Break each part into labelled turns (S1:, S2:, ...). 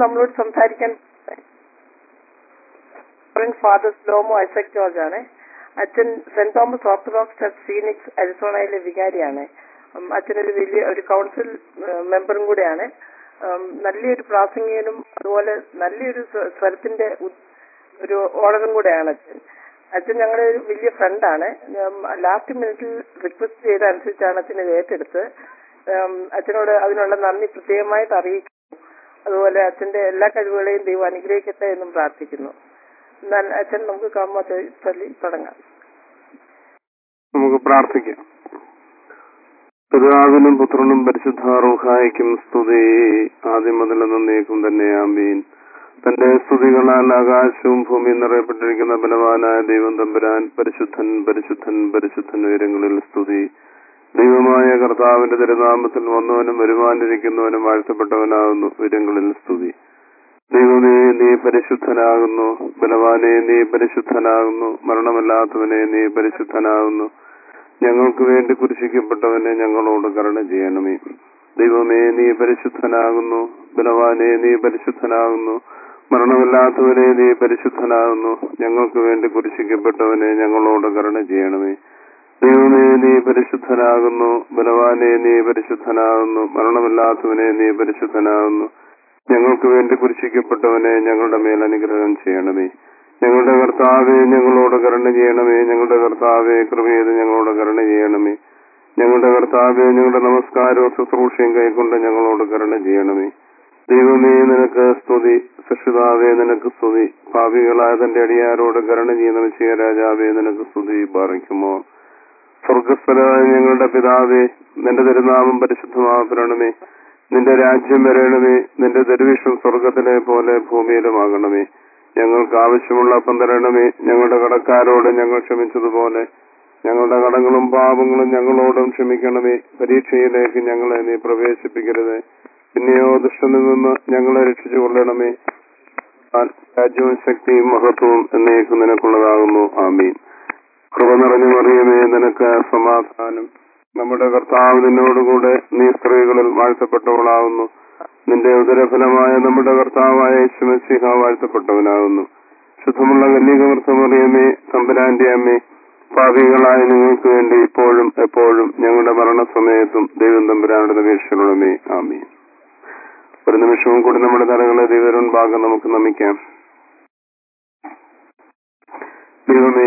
S1: നമ്മളോട് സംസാരിക്കാൻ father slo-mo Isaac George ആണ് അച്ഛൻ Saint Thomas Orthodox church Phoenix അരിസോണയിലെ വികാരിയാണ് ഉം, അച്ഛനൊരു വലിയ ഒരു കൗൺസിൽ ഏഹ്, മെമ്പറും കൂടെയാണ് ഉം, നല്ലൊരു പ്രാസംഗികനും അതുപോലെ നല്ലൊരു സ്വ- സ്വരത്തിന്റെ ഉ- ഒരു ഓർഡറും കൂടെയാണ് അച്ഛൻ അച്ഛൻ ഞങ്ങളുടെ ഒരു വലിയ ഫ്രണ്ടാണ് ലാസ്റ്റ് മിനിറ്റിൽ റിക്വസ്റ്റ് ചെയ്ത അനുസരിച്ചാണ് അച്ഛൻ ഇത് ഏറ്റെടുത്ത് ഉം, അച്ഛനോട് അതിനുള്ള നന്ദി പ്രത്യേകമായിട്ട് അറിയിക്കുന്നു അതുപോലെ അച്ഛന്റെ എല്ലാ കഴിവുകളെയും ദൈവം അനുഗ്രഹിക്കട്ടെ എന്നും പ്രാർത്ഥിക്കുന്നു എന്നാൽ അച്ഛൻ നമുക്ക് കമ്മ ചൊല്ലി തുടങ്ങാം
S2: നമുക്ക് പ്രാർത്ഥിക്കാം പിതാവിനും പുത്രനും പരിശുദ്ധാറൂഹായിക്കും സ്തുതി ആദ്യം മുതൽ നന്നേക്കും തന്നെ ആമീൻ തന്റെ സ്തുതികളാൽ ആകാശവും ഭൂമിയും നിറയപ്പെട്ടിരിക്കുന്ന ബലവാനായ ദൈവം തമ്പുരാൻ പരിശുദ്ധൻ പരിശുദ്ധൻ പരിശുദ്ധൻ ഉയരങ്ങളിൽ സ്തുതി ദൈവമായ കർത്താവിന്റെ തിരുനാമത്തിൽ വന്നവനും വരുവാനിരിക്കുന്നവനും വാഴ്ത്തപ്പെട്ടവനാകുന്നു ഉയരങ്ങളിൽ സ്തുതി ദൈവമേ നീ പരിശുദ്ധനാകുന്നു ബലവാനെ നീ പരിശുദ്ധനാകുന്നു മരണമില്ലാത്തവനെ നീ പരിശുദ്ധനാകുന്നു ഞങ്ങൾക്ക് വേണ്ടി കുരിശിക്കപ്പെട്ടവനെ ഞങ്ങളോട് കരുണ ചെയ്യണമേ ദൈവമേ നീ പരിശുദ്ധനാകുന്നു ബലവാനെ നീ പരിശുദ്ധനാകുന്നു മരണമില്ലാത്തവനെ നീ പരിശുദ്ധനാകുന്നു ഞങ്ങൾക്ക് വേണ്ടി കുരിശിക്കപ്പെട്ടവനെ ഞങ്ങളോട് കരുണ ചെയ്യണമേ ദൈവമേ നീ പരിശുദ്ധനാകുന്നു ബലവാനെ നീ പരിശുദ്ധനാകുന്നു മരണമില്ലാത്തവനെ നീ പരിശുദ്ധനാകുന്നു ഞങ്ങൾക്ക് വേണ്ടി കുരിശിക്കപ്പെട്ടവനെ ഞങ്ങളുടെ മേൽ അനുഗ്രഹം ചെയ്യണമേ ഞങ്ങളുടെ കർത്താവെ ഞങ്ങളോട് കരുണ ചെയ്യണമേ ഞങ്ങളുടെ കർത്താവെ കൃപ ചെയ്ത് ഞങ്ങളോട് കരുണ ചെയ്യണമേ ഞങ്ങളുടെ കർത്താവെ ഞങ്ങളുടെ നമസ്കാരവും ശുശ്രൂഷയും കൈക്കൊണ്ട് ഞങ്ങളോട് കരുണ ചെയ്യണമേ ദൈവമേ നിനക്ക് സ്തുതി സൃഷ്ടിതാവേ നിനക്ക് സ്തുതി പാപികളായ തന്റെ അടിയാരോട് കരുണ ചെയ്യുന്ന വിജയ രാജാവേ നിനക്ക് സ്തുതി പാറിക്കുമോ സ്വർഗസ്ഥനായ ഞങ്ങളുടെ പിതാവേ നിന്റെ തിരുനാമം പരിശുദ്ധമാകണമേ നിന്റെ രാജ്യം വരണമേ നിന്റെ ദർവിഷം സ്വർഗത്തിലെ പോലെ ഭൂമിയിലുമാകണമേ ഞങ്ങൾക്ക് ആവശ്യമുള്ള അപ്പം തരണമേ ഞങ്ങളുടെ കടക്കാരോട് ഞങ്ങൾ ക്ഷമിച്ചതുപോലെ ഞങ്ങളുടെ കടങ്ങളും പാപങ്ങളും ഞങ്ങളോടും ക്ഷമിക്കണമേ പരീക്ഷയിലേക്ക് ഞങ്ങളെ നീ പ്രവേശിപ്പിക്കരുത് പിന്നെയോ ദുഷ്ടനിൽ നിന്ന് ഞങ്ങളെ രക്ഷിച്ചു കൊള്ളണമേ രാജ്യവും ശക്തിയും മഹത്വവും എന്നേക്കും നിനക്കുള്ളതാകുന്നു ആമീൻ കൃപ നിറഞ്ഞു മറിയമേ നിനക്ക് സമാധാനം നമ്മുടെ കർത്താവ് നിന്നോടുകൂടെ നീ സ്ത്രീകളിൽ വാഴ്ത്തപ്പെട്ടവളാകുന്നു നിന്റെ ഉദരഫലമായ നമ്മുടെ കർത്താവായ ശിവസിഹ വാഴ്ത്തപ്പെട്ടവനാകുന്നു ശുദ്ധമുള്ള കന്യകമൃത്തമറിയമേ തമ്പുരാന്റെ അമ്മേ പാപികളായ നിങ്ങൾക്ക് വേണ്ടി ഇപ്പോഴും എപ്പോഴും ഞങ്ങളുടെ മരണസമയത്തും ദൈവം തമ്പുരാനുടെ നിരീക്ഷകളുമേ ആമേ ഒരു നിമിഷവും കൂടി നമ്മുടെ തലകളെ ദൈവരും ഭാഗം നമുക്ക് നമിക്കാം ദൈവമേ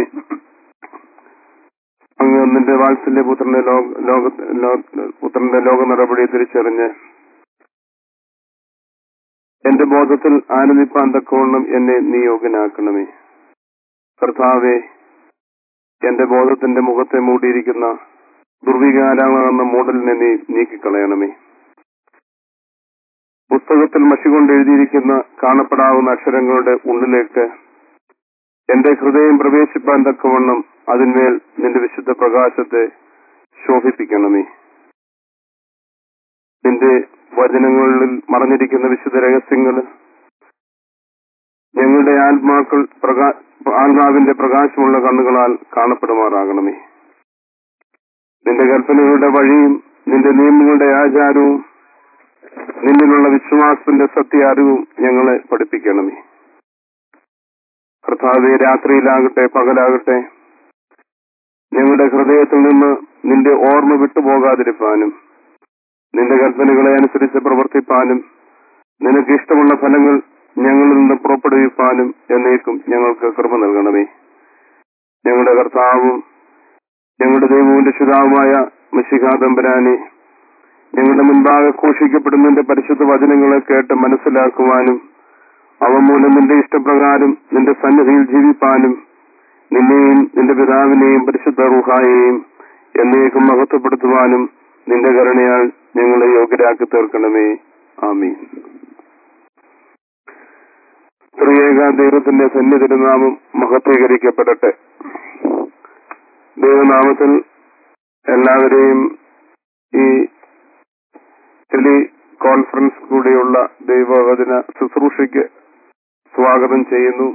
S2: അങ്ങ് നിന്റെ വാത്സല്യ പുത്രന്റെ ലോക ലോക ലോ- പുത്രന്റെ ലോക നടപടി തിരിച്ചറിഞ്ഞ് എന്റെ ബോധത്തിൽ ആനന്ദിപ്പാൻ തക്കവണ്ണം എന്നെ നീ യോഗ്യനാക്കണമേ കർത്താവെ എന്റെ ബോധത്തിന്റെ മുഖത്തെ മൂടിയിരിക്കുന്ന ദുർവികാരങ്ങളെന്ന മൂടലിനെ നീ നീക്കിക്കളയണമേ പുസ്തകത്തിൽ മഷി കൊണ്ട് എഴുതിയിരിക്കുന്ന കാണപ്പെടാവുന്ന അക്ഷരങ്ങളുടെ ഉള്ളിലേക്ക് എന്റെ ഹൃദയം പ്രവേശിപ്പാൻ തക്കവണ്ണം അതിന്മേൽ നിന്റെ വിശുദ്ധ പ്രകാശത്തെ ശോഭിപ്പിക്കണമേ നിന്റെ വചനങ്ങളിൽ മറഞ്ഞിരിക്കുന്ന വിശുദ്ധ രഹസ്യങ്ങൾ ഞങ്ങളുടെ ആത്മാക്കൾ പ്രകാ ആത്മാവിന്റെ പ്രകാശമുള്ള കണ്ണുകളാൽ കാണപ്പെടുമാറാകണമേ നിന്റെ കൽപ്പനകളുടെ വഴിയും നിന്റെ നിയമങ്ങളുടെ ആചാരവും നിന്നിലുള്ള വിശ്വാസത്തിന്റെ സത്യ അറിവും ഞങ്ങളെ പഠിപ്പിക്കണമേ കർത്താവെ രാത്രിയിലാകട്ടെ പകലാകട്ടെ ഞങ്ങളുടെ ഹൃദയത്തിൽ നിന്ന് നിന്റെ ഓർമ്മ വിട്ടുപോകാതിരിക്കാനും നിന്റെ കൽപ്പനകളെ അനുസരിച്ച് പ്രവർത്തിപ്പാനും നിനക്ക് ഇഷ്ടമുള്ള ഫലങ്ങൾ ഞങ്ങളിൽ നിന്ന് പുറപ്പെടുവിപ്പാനും എന്നേക്കും ഞങ്ങൾക്ക് കൃപ നൽകണമേ ഞങ്ങളുടെ കർത്താവും ഞങ്ങളുടെ ദൈവവും രക്ഷിതാവുമായ മിശികാദംബരാനെ ഞങ്ങളുടെ മുൻപാകെ ഘോഷിക്കപ്പെടുന്നതിന്റെ പരിശുദ്ധ വചനങ്ങളെ കേട്ട് മനസ്സിലാക്കുവാനും അവ മൂലം നിന്റെ ഇഷ്ടപ്രകാരം നിന്റെ സന്നിധിയിൽ ജീവിപ്പാനും നിന്നെയും നിന്റെ പിതാവിനെയും പരിശുദ്ധ റുഹായെയും എന്നേക്കും മഹത്വപ്പെടുത്തുവാനും നിന്റെ കരുണയാൽ ഞങ്ങളെ യോഗ്യരാക്കി തീർക്കണമേ ആമീൻ ത്രിയേക ദൈവത്തിന്റെ സന്നിധിരുനാമം മഹത്വീകരിക്കപ്പെടട്ടെ ദൈവനാമത്തിൽ എല്ലാവരെയും ഈ ടെലി കോൺഫറൻസ് കൂടിയുള്ള ദൈവവചന ശുശ്രൂഷയ്ക്ക് സ്വാഗതം ചെയ്യുന്നു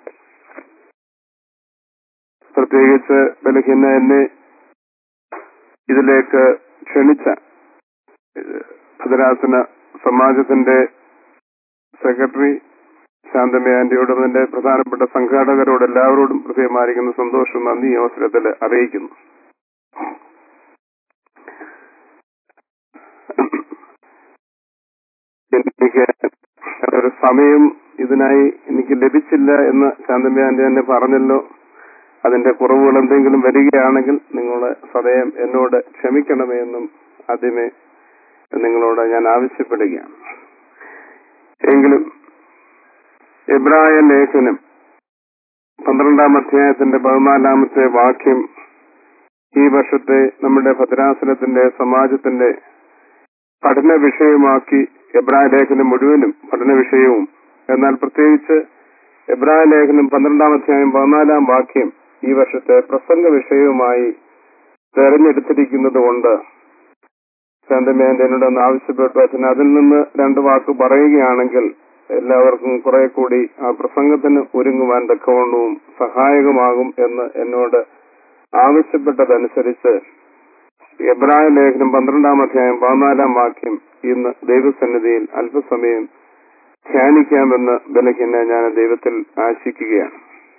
S2: പ്രത്യേകിച്ച് ബലഹീന എന്നെ ഇതിലേക്ക് ക്ഷണിച്ച ഏഹ്, ഭദ്രാസന സമാജത്തിന്റെ സെക്രട്ടറി ശാന്തമേ ആന്റിയോടും എന്റെ പ്രധാനപ്പെട്ട സംഘാടകരോട് എല്ലാവരോടും ഹൃദയമായിരിക്കുന്ന സന്തോഷവും നന്ദി ഈ അവസരത്തിൽ അറിയിക്കുന്നു എനിക്ക് ഒരു സമയം ഇതിനായി എനിക്ക് ലഭിച്ചില്ല എന്ന് ശാന്തമേ ആന്റി തന്നെ പറഞ്ഞല്ലോ അതിന്റെ കുറവുകൾ എന്തെങ്കിലും വരികയാണെങ്കിൽ നിങ്ങൾ സദയം എന്നോട് ക്ഷമിക്കണമേ എന്നും ആദ്യമേ നിങ്ങളോട് ഞാൻ ആവശ്യപ്പെടുകയാണ് എങ്കിലും എബ്രായ ലേഖനം പന്ത്രണ്ടാം അധ്യായത്തിന്റെ പതിനാലാമത്തെ വാക്യം ഈ വർഷത്തെ നമ്മുടെ ഭദ്രാസനത്തിന്റെ സമാജത്തിന്റെ പഠന വിഷയമാക്കി എബ്രായ ലേഖനം മുഴുവനും പഠന വിഷയവും എന്നാൽ പ്രത്യേകിച്ച് എബ്രായ ലേഖനം പന്ത്രണ്ടാം അധ്യായം പതിനാലാം വാക്യം ഈ വർഷത്തെ പ്രസംഗ വിഷയവുമായി തെരഞ്ഞെടുത്തിരിക്കുന്നത് കൊണ്ട് ശാന്തമേന്റെ എന്നോട് ഒന്ന് ആവശ്യപ്പെട്ടു അച്ഛൻ അതിൽ നിന്ന് രണ്ട് വാക്ക് പറയുകയാണെങ്കിൽ എല്ലാവർക്കും കുറെ കൂടി ആ പ്രസംഗത്തിന് ഒരുങ്ങുവാൻ തക്കവണ്ണവും സഹായകമാകും എന്ന് എന്നോട് ആവശ്യപ്പെട്ടതനുസരിച്ച് എബ്രായ ലേഖനം പന്ത്രണ്ടാം അധ്യായം പതിനാലാം വാക്യം ഇന്ന് ദൈവസന്നിധിയിൽ അല്പസമയം ധ്യാനിക്കാമെന്ന് ബലഹീന ഞാൻ ദൈവത്തിൽ ആശിക്കുകയാണ്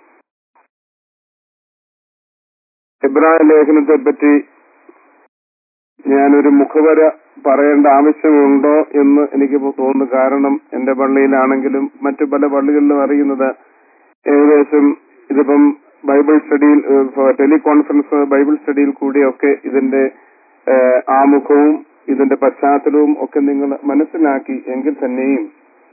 S2: എബ്രായ ലേഖനത്തെ പറ്റി ഞാനൊരു മുഖവര പറയേണ്ട ആവശ്യമുണ്ടോ എന്ന് എനിക്ക് തോന്നുന്നു കാരണം എന്റെ പള്ളിയിലാണെങ്കിലും മറ്റു പല പള്ളികളിലും അറിയുന്നത് ഏകദേശം ഇതിപ്പം ബൈബിൾ സ്റ്റഡിയിൽ ടെലികോൺഫറൻസ് ബൈബിൾ സ്റ്റഡിയിൽ കൂടിയൊക്കെ ഇതിന്റെ ഏഹ്, ആമുഖവും ഇതിന്റെ പശ്ചാത്തലവും ഒക്കെ നിങ്ങൾ മനസ്സിലാക്കി എങ്കിൽ തന്നെയും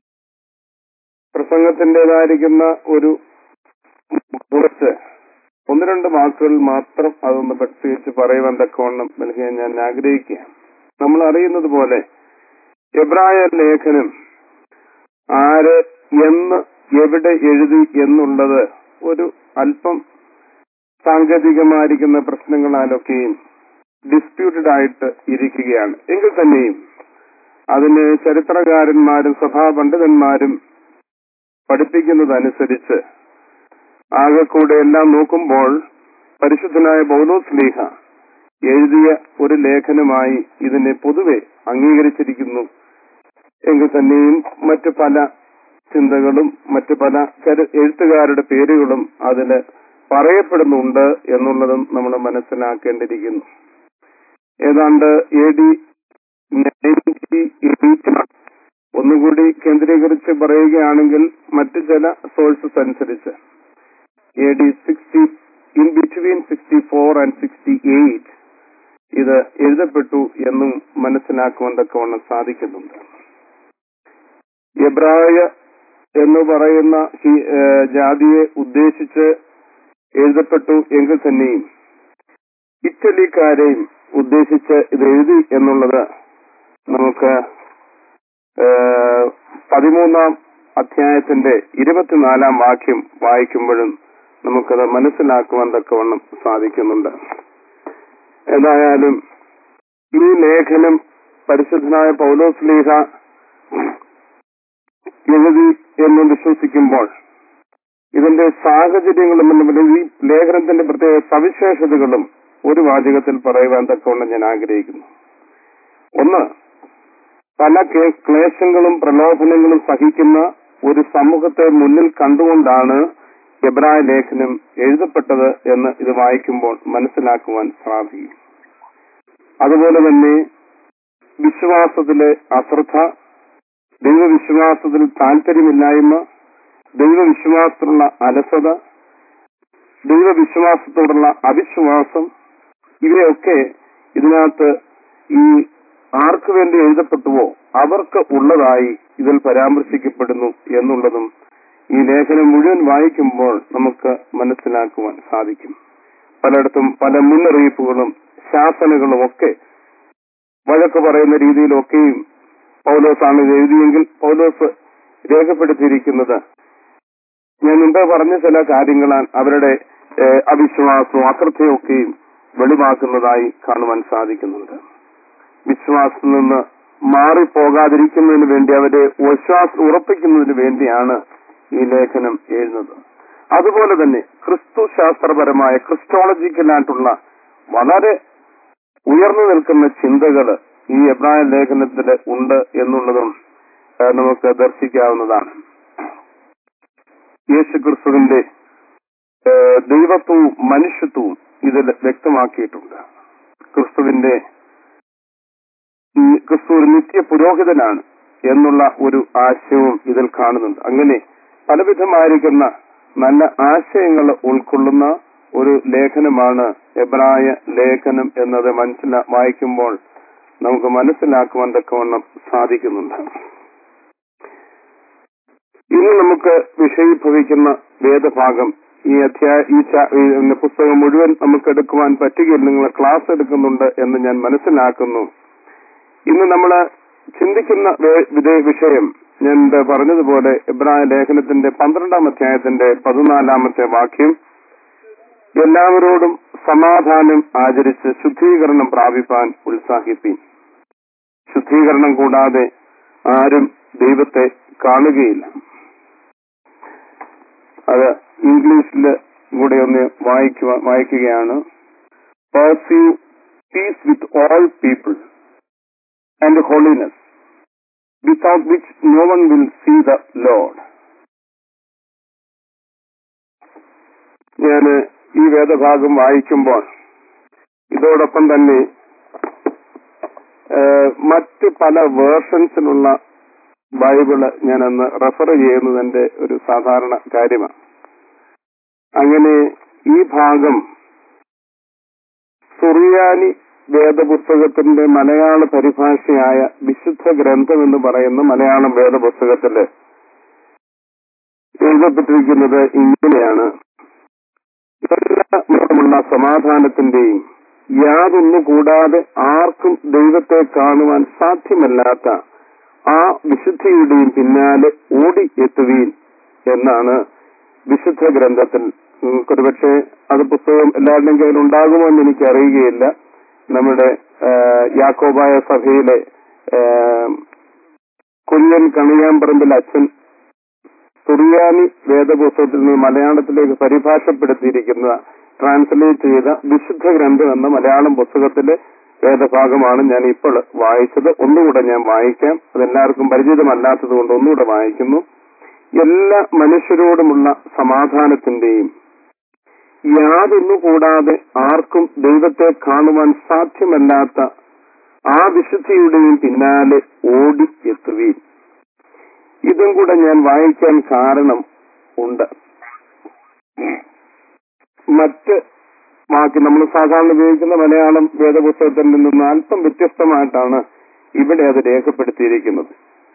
S2: പ്രസംഗത്തിൻ്റെതായിരിക്കുന്ന ഒരു കുറച്ച് ഒന്ന് രണ്ട് വാക്കുകൾ മാത്രം അതൊന്ന് പ്രത്യേകിച്ച് പറയുവാൻ തക്കവണ്ണം നൽകാൻ ഞാൻ ആഗ്രഹിക്കുകയാണ് നമ്മൾ അറിയുന്നത് പോലെ എബ്രായ ലേഖനം ആര് എന്ന് എവിടെ എഴുതി എന്നുള്ളത് ഒരു അല്പം സാങ്കേതികമായിരിക്കുന്ന പ്രശ്നങ്ങളാലൊക്കെയും ഡിസ്പ്യൂട്ടഡ് ആയിട്ട് ഇരിക്കുകയാണ് എങ്കിൽ തന്നെയും അതിന് ചരിത്രകാരന്മാരും സഭാപണ്ഡിതന്മാരും പഠിപ്പിക്കുന്നതനുസരിച്ച് ആകെ കൂടെ എല്ലാം നോക്കുമ്പോൾ പരിശുദ്ധനായ പൗലോസ് ലീഹ എഴുതിയ ഒരു ലേഖനമായി ഇതിനെ പൊതുവെ അംഗീകരിച്ചിരിക്കുന്നു എങ്കിൽ തന്നെയും മറ്റു പല ചിന്തകളും മറ്റു പല ചരി- എഴുത്തുകാരുടെ പേരുകളും അതിൽ പറയപ്പെടുന്നുണ്ട് എന്നുള്ളതും നമ്മൾ മനസ്സിലാക്കേണ്ടിയിരിക്കുന്നു ഏതാണ്ട് എ ഡി ഒന്നുകൂടി കേന്ദ്രീകരിച്ച് പറയുകയാണെങ്കിൽ മറ്റു ചില സോഴ്സസ് അനുസരിച്ച് A D sixty in between sixty four and sixty eight ഇത് എഴുതപ്പെട്ടു എന്നും മനസ്സിലാക്കുവാൻ തക്കവണ്ണം സാധിക്കുന്നുണ്ട് എബ്രായ എന്ന് പറയുന്ന ഹി- ഏഹ് ജാതിയെ ഉദ്ദേശിച്ച് എഴുതപ്പെട്ടു എങ്കിൽ തന്നെയും ഇറ്റലിക്കാരെയും ഉദ്ദേശിച്ച് ഇത് എഴുതി എന്നുള്ളത് നമുക്ക് ഏഹ്, പതിമൂന്നാം അധ്യായത്തിന്റെ ഇരുപത്തിനാലാം വാക്യം വായിക്കുമ്പോഴും നമുക്കത് മനസ്സിലാക്കുവാൻ തക്കവണ്ണം സാധിക്കുന്നുണ്ട് ഏതായാലും ഈ ലേഖനം പരിശുദ്ധനായ പൗലോസ് ലീഹ എഴുതി എന്ന് വിശ്വസിക്കുമ്പോൾ ഇതിന്റെ സാഹചര്യങ്ങളും എന്നുപോലെ ഈ ലേഖനത്തിന്റെ പ്രത്യേക സവിശേഷതകളും ഒരു വാചകത്തിൽ പറയുവാൻ തക്കവണ്ണം ഞാൻ ആഗ്രഹിക്കുന്നു ഒന്ന് പല കേ- ക്ലേശങ്ങളും പ്രലോഭനങ്ങളും സഹിക്കുന്ന ഒരു സമൂഹത്തെ മുന്നിൽ കണ്ടുകൊണ്ടാണ് എബ്രായ ലേഖനം എഴുതപ്പെട്ടത് എന്ന് ഇത് വായിക്കുമ്പോൾ മനസ്സിലാക്കുവാൻ സാധിക്കും അതുപോലെ തന്നെ വിശ്വാസത്തിലെ അശ്രദ്ധ ദൈവവിശ്വാസത്തിൽ താല്പര്യമില്ലായ്മ ദൈവവിശ്വാസത്തിലുള്ള അലസത ദൈവവിശ്വാസത്തോടുള്ള അവിശ്വാസം ഇവയൊക്കെ ഇതിനകത്ത് ഈ ആർക്കു വേണ്ടി എഴുതപ്പെട്ടുവോ അവർക്ക് ഉള്ളതായി ഇതിൽ പരാമർശിക്കപ്പെടുന്നു എന്നുള്ളതും ഈ ലേഖനം മുഴുവൻ വായിക്കുമ്പോൾ നമുക്ക് മനസ്സിലാക്കുവാൻ സാധിക്കും പലയിടത്തും പല മുന്നറിയിപ്പുകളും ശാസനകളും ഒക്കെ വഴക്ക് പറയുന്ന രീതിയിലൊക്കെയും പൗലോസാണ് ഇത് എഴുതിയെങ്കിൽ പൗലോസ് രേഖപ്പെടുത്തിയിരിക്കുന്നത് ഞാൻ മുമ്പേ പറഞ്ഞ ചില കാര്യങ്ങളാൽ അവരുടെ ഏഹ്, അവിശ്വാസവും അശ്രദ്ധയൊക്കെയും വെളിവാക്കുന്നതായി കാണുവാൻ സാധിക്കുന്നുണ്ട് വിശ്വാസത്തിൽ നിന്ന് മാറിപ്പോകാതിരിക്കുന്നതിന് വേണ്ടി അവരെ വിശ്വാസം ഉറപ്പിക്കുന്നതിന് വേണ്ടിയാണ് ഈ ലേഖനം എഴുതുന്നത് അതുപോലെ തന്നെ ക്രിസ്തു ശാസ്ത്രപരമായ ക്രിസ്റ്റോളജിക്കലായിട്ടുള്ള വളരെ ഉയർന്നു നിൽക്കുന്ന ചിന്തകൾ ഈ എബ്രായ ലേഖനത്തിൽ ഉണ്ട് എന്നുള്ളതും ഏഹ്, നമുക്ക് ദർശിക്കാവുന്നതാണ് യേശു ക്രിസ്തുവിന്റെ ഏഹ്, ദൈവത്വവും മനുഷ്യത്വവും ഇതിൽ വ്യക്തമാക്കിയിട്ടുണ്ട് ക്രിസ്തുവിന്റെ ഉം, ക്രിസ്തു ഒരു നിത്യ പുരോഹിതനാണ് എന്നുള്ള ഒരു ആശയവും ഇതിൽ കാണുന്നുണ്ട് അങ്ങനെ പലവിധമായിരിക്കുന്ന നല്ല ആശയങ്ങൾ ഉൾക്കൊള്ളുന്ന ഒരു ലേഖനമാണ് എബ്രായ ലേഖനം എന്നത് മനസ്സില വായിക്കുമ്പോൾ നമുക്ക് മനസ്സിലാക്കുവാൻ തക്കവണ്ണം സാധിക്കുന്നുണ്ട് ഇന്ന് നമുക്ക് വിഷയീഭവിക്കുന്ന വേദഭാഗം ഈ അധ്യായ ഈ ചാ- ഈ പുസ്തകം മുഴുവൻ നമുക്ക് എടുക്കുവാൻ പറ്റുകയില്ല നിങ്ങൾ ക്ലാസ് എടുക്കുന്നുണ്ട് എന്ന് ഞാൻ മനസ്സിലാക്കുന്നു ഇന്ന് നമ്മൾ ചിന്തിക്കുന്ന വേ- ഇതേ വിഷയം ഞാൻ ഇത് പറഞ്ഞതുപോലെ ഇബ്രാഹിം ലേഖനത്തിന്റെ പന്ത്രണ്ടാം അധ്യായത്തിന്റെ പതിനാലാമത്തെ വാക്യം എല്ലാവരോടും സമാധാനം ആചരിച്ച് ശുദ്ധീകരണം പ്രാപിപ്പാൻ ഉത്സാഹിപ്പീൻ ശുദ്ധീകരണം കൂടാതെ ആരും ദൈവത്തെ കാണുകയില്ല അത് ഇംഗ്ലീഷിൽ കൂടെ ഒന്ന് വായിക്കുക വായിക്കുകയാണ് pursue peace with all people and holiness without which no one will see the Lord. ഞാൻ ഈ വേദഭാഗം വായിക്കുമ്പോൾ ഇതോടൊപ്പം തന്നെ ഏഹ്, മറ്റ് പല വേർഷൻസിലുള്ള ബൈബിള് ഞാൻ അന്ന് റെഫർ ചെയ്യുന്നത് എന്റെ ഒരു സാധാരണ കാര്യമാണ് അങ്ങനെ ഈ ഭാഗം സുറിയാനി വേദപുസ്തകത്തിന്റെ മലയാള പരിഭാഷയായ വിശുദ്ധ ഗ്രന്ഥം എന്ന് പറയുന്ന മലയാളം വേദപുസ്തകത്തില് എഴുതപ്പെട്ടിരിക്കുന്നത് ഇങ്ങനെയാണ് എല്ലാമുള്ള സമാധാനത്തിന്റെയും യാതൊന്നു കൂടാതെ ആർക്കും ദൈവത്തെ കാണുവാൻ സാധ്യമല്ലാത്ത ആ വിശുദ്ധിയുടെയും പിന്നാലെ ഓടി എത്തുവീൻ എന്നാണ് വിശുദ്ധ ഗ്രന്ഥത്തിൽ ഒരു പക്ഷേ അത് പുസ്തകം എല്ലാവരുടെയും കയ്യിൽ ഉണ്ടാകുമോ എന്ന് എനിക്ക് അറിയുകയില്ല നമ്മുടെ ആ, യാക്കോബായ സഭയിലെ ആ, കുര്യൻ കണിയാമ്പറമ്പിൽ അച്ഛൻ സുറിയാനി വേദപുസ്തകത്തിൽ നിന്ന് മലയാളത്തിലേക്ക് പരിഭാഷപ്പെടുത്തിയിരിക്കുന്ന ട്രാൻസ്ലേറ്റ് ചെയ്ത വിശുദ്ധ ഗ്രന്ഥം എന്ന മലയാളം പുസ്തകത്തിലെ വേദഭാഗമാണ് ഞാൻ ഇപ്പോൾ വായിച്ചത് ഒന്നുകൂടെ ഞാൻ വായിക്കാം അതെല്ലാവർക്കും പരിചിതമല്ലാത്തത് കൊണ്ട് ഒന്നുകൂടെ വായിക്കുന്നു എല്ലാ മനുഷ്യരോടുമുള്ള സമാധാനത്തിന്റെയും യാതൊന്നു കൂടാതെ ആർക്കും ദൈവത്തെ കാണുവാൻ സാധ്യമല്ലാത്ത ആ വിശുദ്ധിയുടെയും പിന്നാലെ ഓടി എത്തുകയും ഇതും കൂടെ ഞാൻ വായിക്കാൻ കാരണം ഉണ്ട് മറ്റ് വാക്ക് നമ്മൾ സാധാരണ ഉപയോഗിക്കുന്ന മലയാളം വേദപുസ്തകത്തിൽ നിന്നും അല്പം വ്യത്യസ്തമായിട്ടാണ് ഇവിടെ അത് രേഖപ്പെടുത്തിയിരിക്കുന്നത്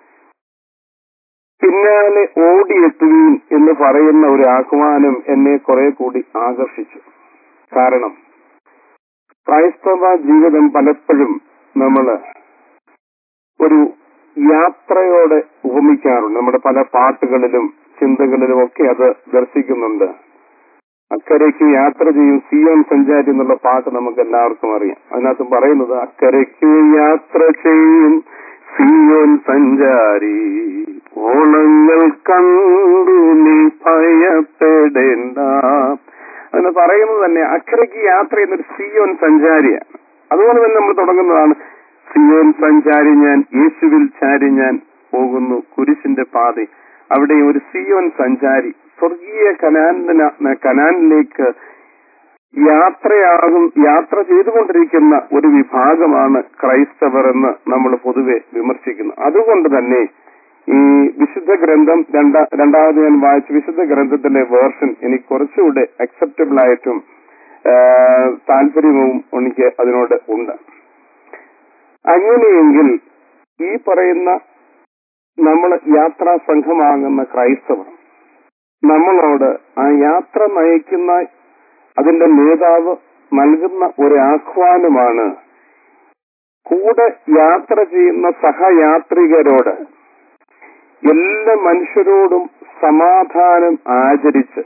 S2: പിന്നാലെ ഓടിയെത്തുകയും എന്ന് പറയുന്ന ഒരു ആഹ്വാനം എന്നെ കുറെ കൂടി ആകർഷിച്ചു കാരണം ക്രൈസ്തവ ജീവിതം പലപ്പോഴും നമ്മള് ഒരു യാത്രയോടെ ഉപമിക്കാറുണ്ട് നമ്മുടെ പല പാട്ടുകളിലും ചിന്തകളിലും ഒക്കെ അത് ദർശിക്കുന്നുണ്ട് അക്കരയ്ക്ക് യാത്ര ചെയ്യും സിയോൻ സഞ്ചാരി എന്നുള്ള പാട്ട് നമുക്ക് എല്ലാവർക്കും അറിയാം അതിനകത്ത് പറയുന്നത് അക്കരയ്ക്ക് യാത്ര ചെയ്യും സിയോൻ സഞ്ചാരി ഓണങ്ങൾ കണ്ടു നീ ഭയപ്പെടേണ്ട എന്ന് പറയുന്നത് തന്നെ അക്കരയ്ക്ക് യാത്ര ചെയ്യുന്ന ഒരു സിയോൻ സഞ്ചാരിയാണ് അതുപോലെ തന്നെ നമ്മൾ തുടങ്ങുന്നതാണ് സിയോൻ സഞ്ചാരി ഞാൻ യേശുവിൽ ചാരി ഞാൻ പോകുന്നു കുരിശിന്റെ പാതി അവിടെ ഒരു സിയോൻ സഞ്ചാരി സ്വർഗീയ കനാനിന കനാനിലേക്ക് യാത്രയാകും യാത്ര ചെയ്തുകൊണ്ടിരിക്കുന്ന ഒരു വിഭാഗമാണ് ക്രൈസ്തവർ എന്ന് നമ്മൾ പൊതുവെ വിമർശിക്കുന്നു അതുകൊണ്ട് തന്നെ ഈ വിശുദ്ധ ഗ്രന്ഥം രണ്ടാ രണ്ടാമത് ഞാൻ വായിച്ച വിശുദ്ധ ഗ്രന്ഥത്തിലെ വേർഷൻ എനിക്ക് കുറച്ചുകൂടെ അക്സെപ്റ്റബിൾ ആയിട്ടും ആ, താല്പര്യവും എനിക്ക് അതിനോട് ഉണ്ട് അങ്ങനെയെങ്കിൽ ഈ പറയുന്ന നമ്മൾ യാത്രാ സംഘമാകുന്ന ക്രൈസ്തവർ നമ്മളോട് ആ യാത്ര നയിക്കുന്ന അതിന്റെ നേതാവ് നൽകുന്ന ഒരു ആഹ്വാനമാണ് കൂടെ യാത്ര ചെയ്യുന്ന സഹയാത്രികരോട് എല്ലാ മനുഷ്യരോടും സമാധാനം ആചരിച്ച്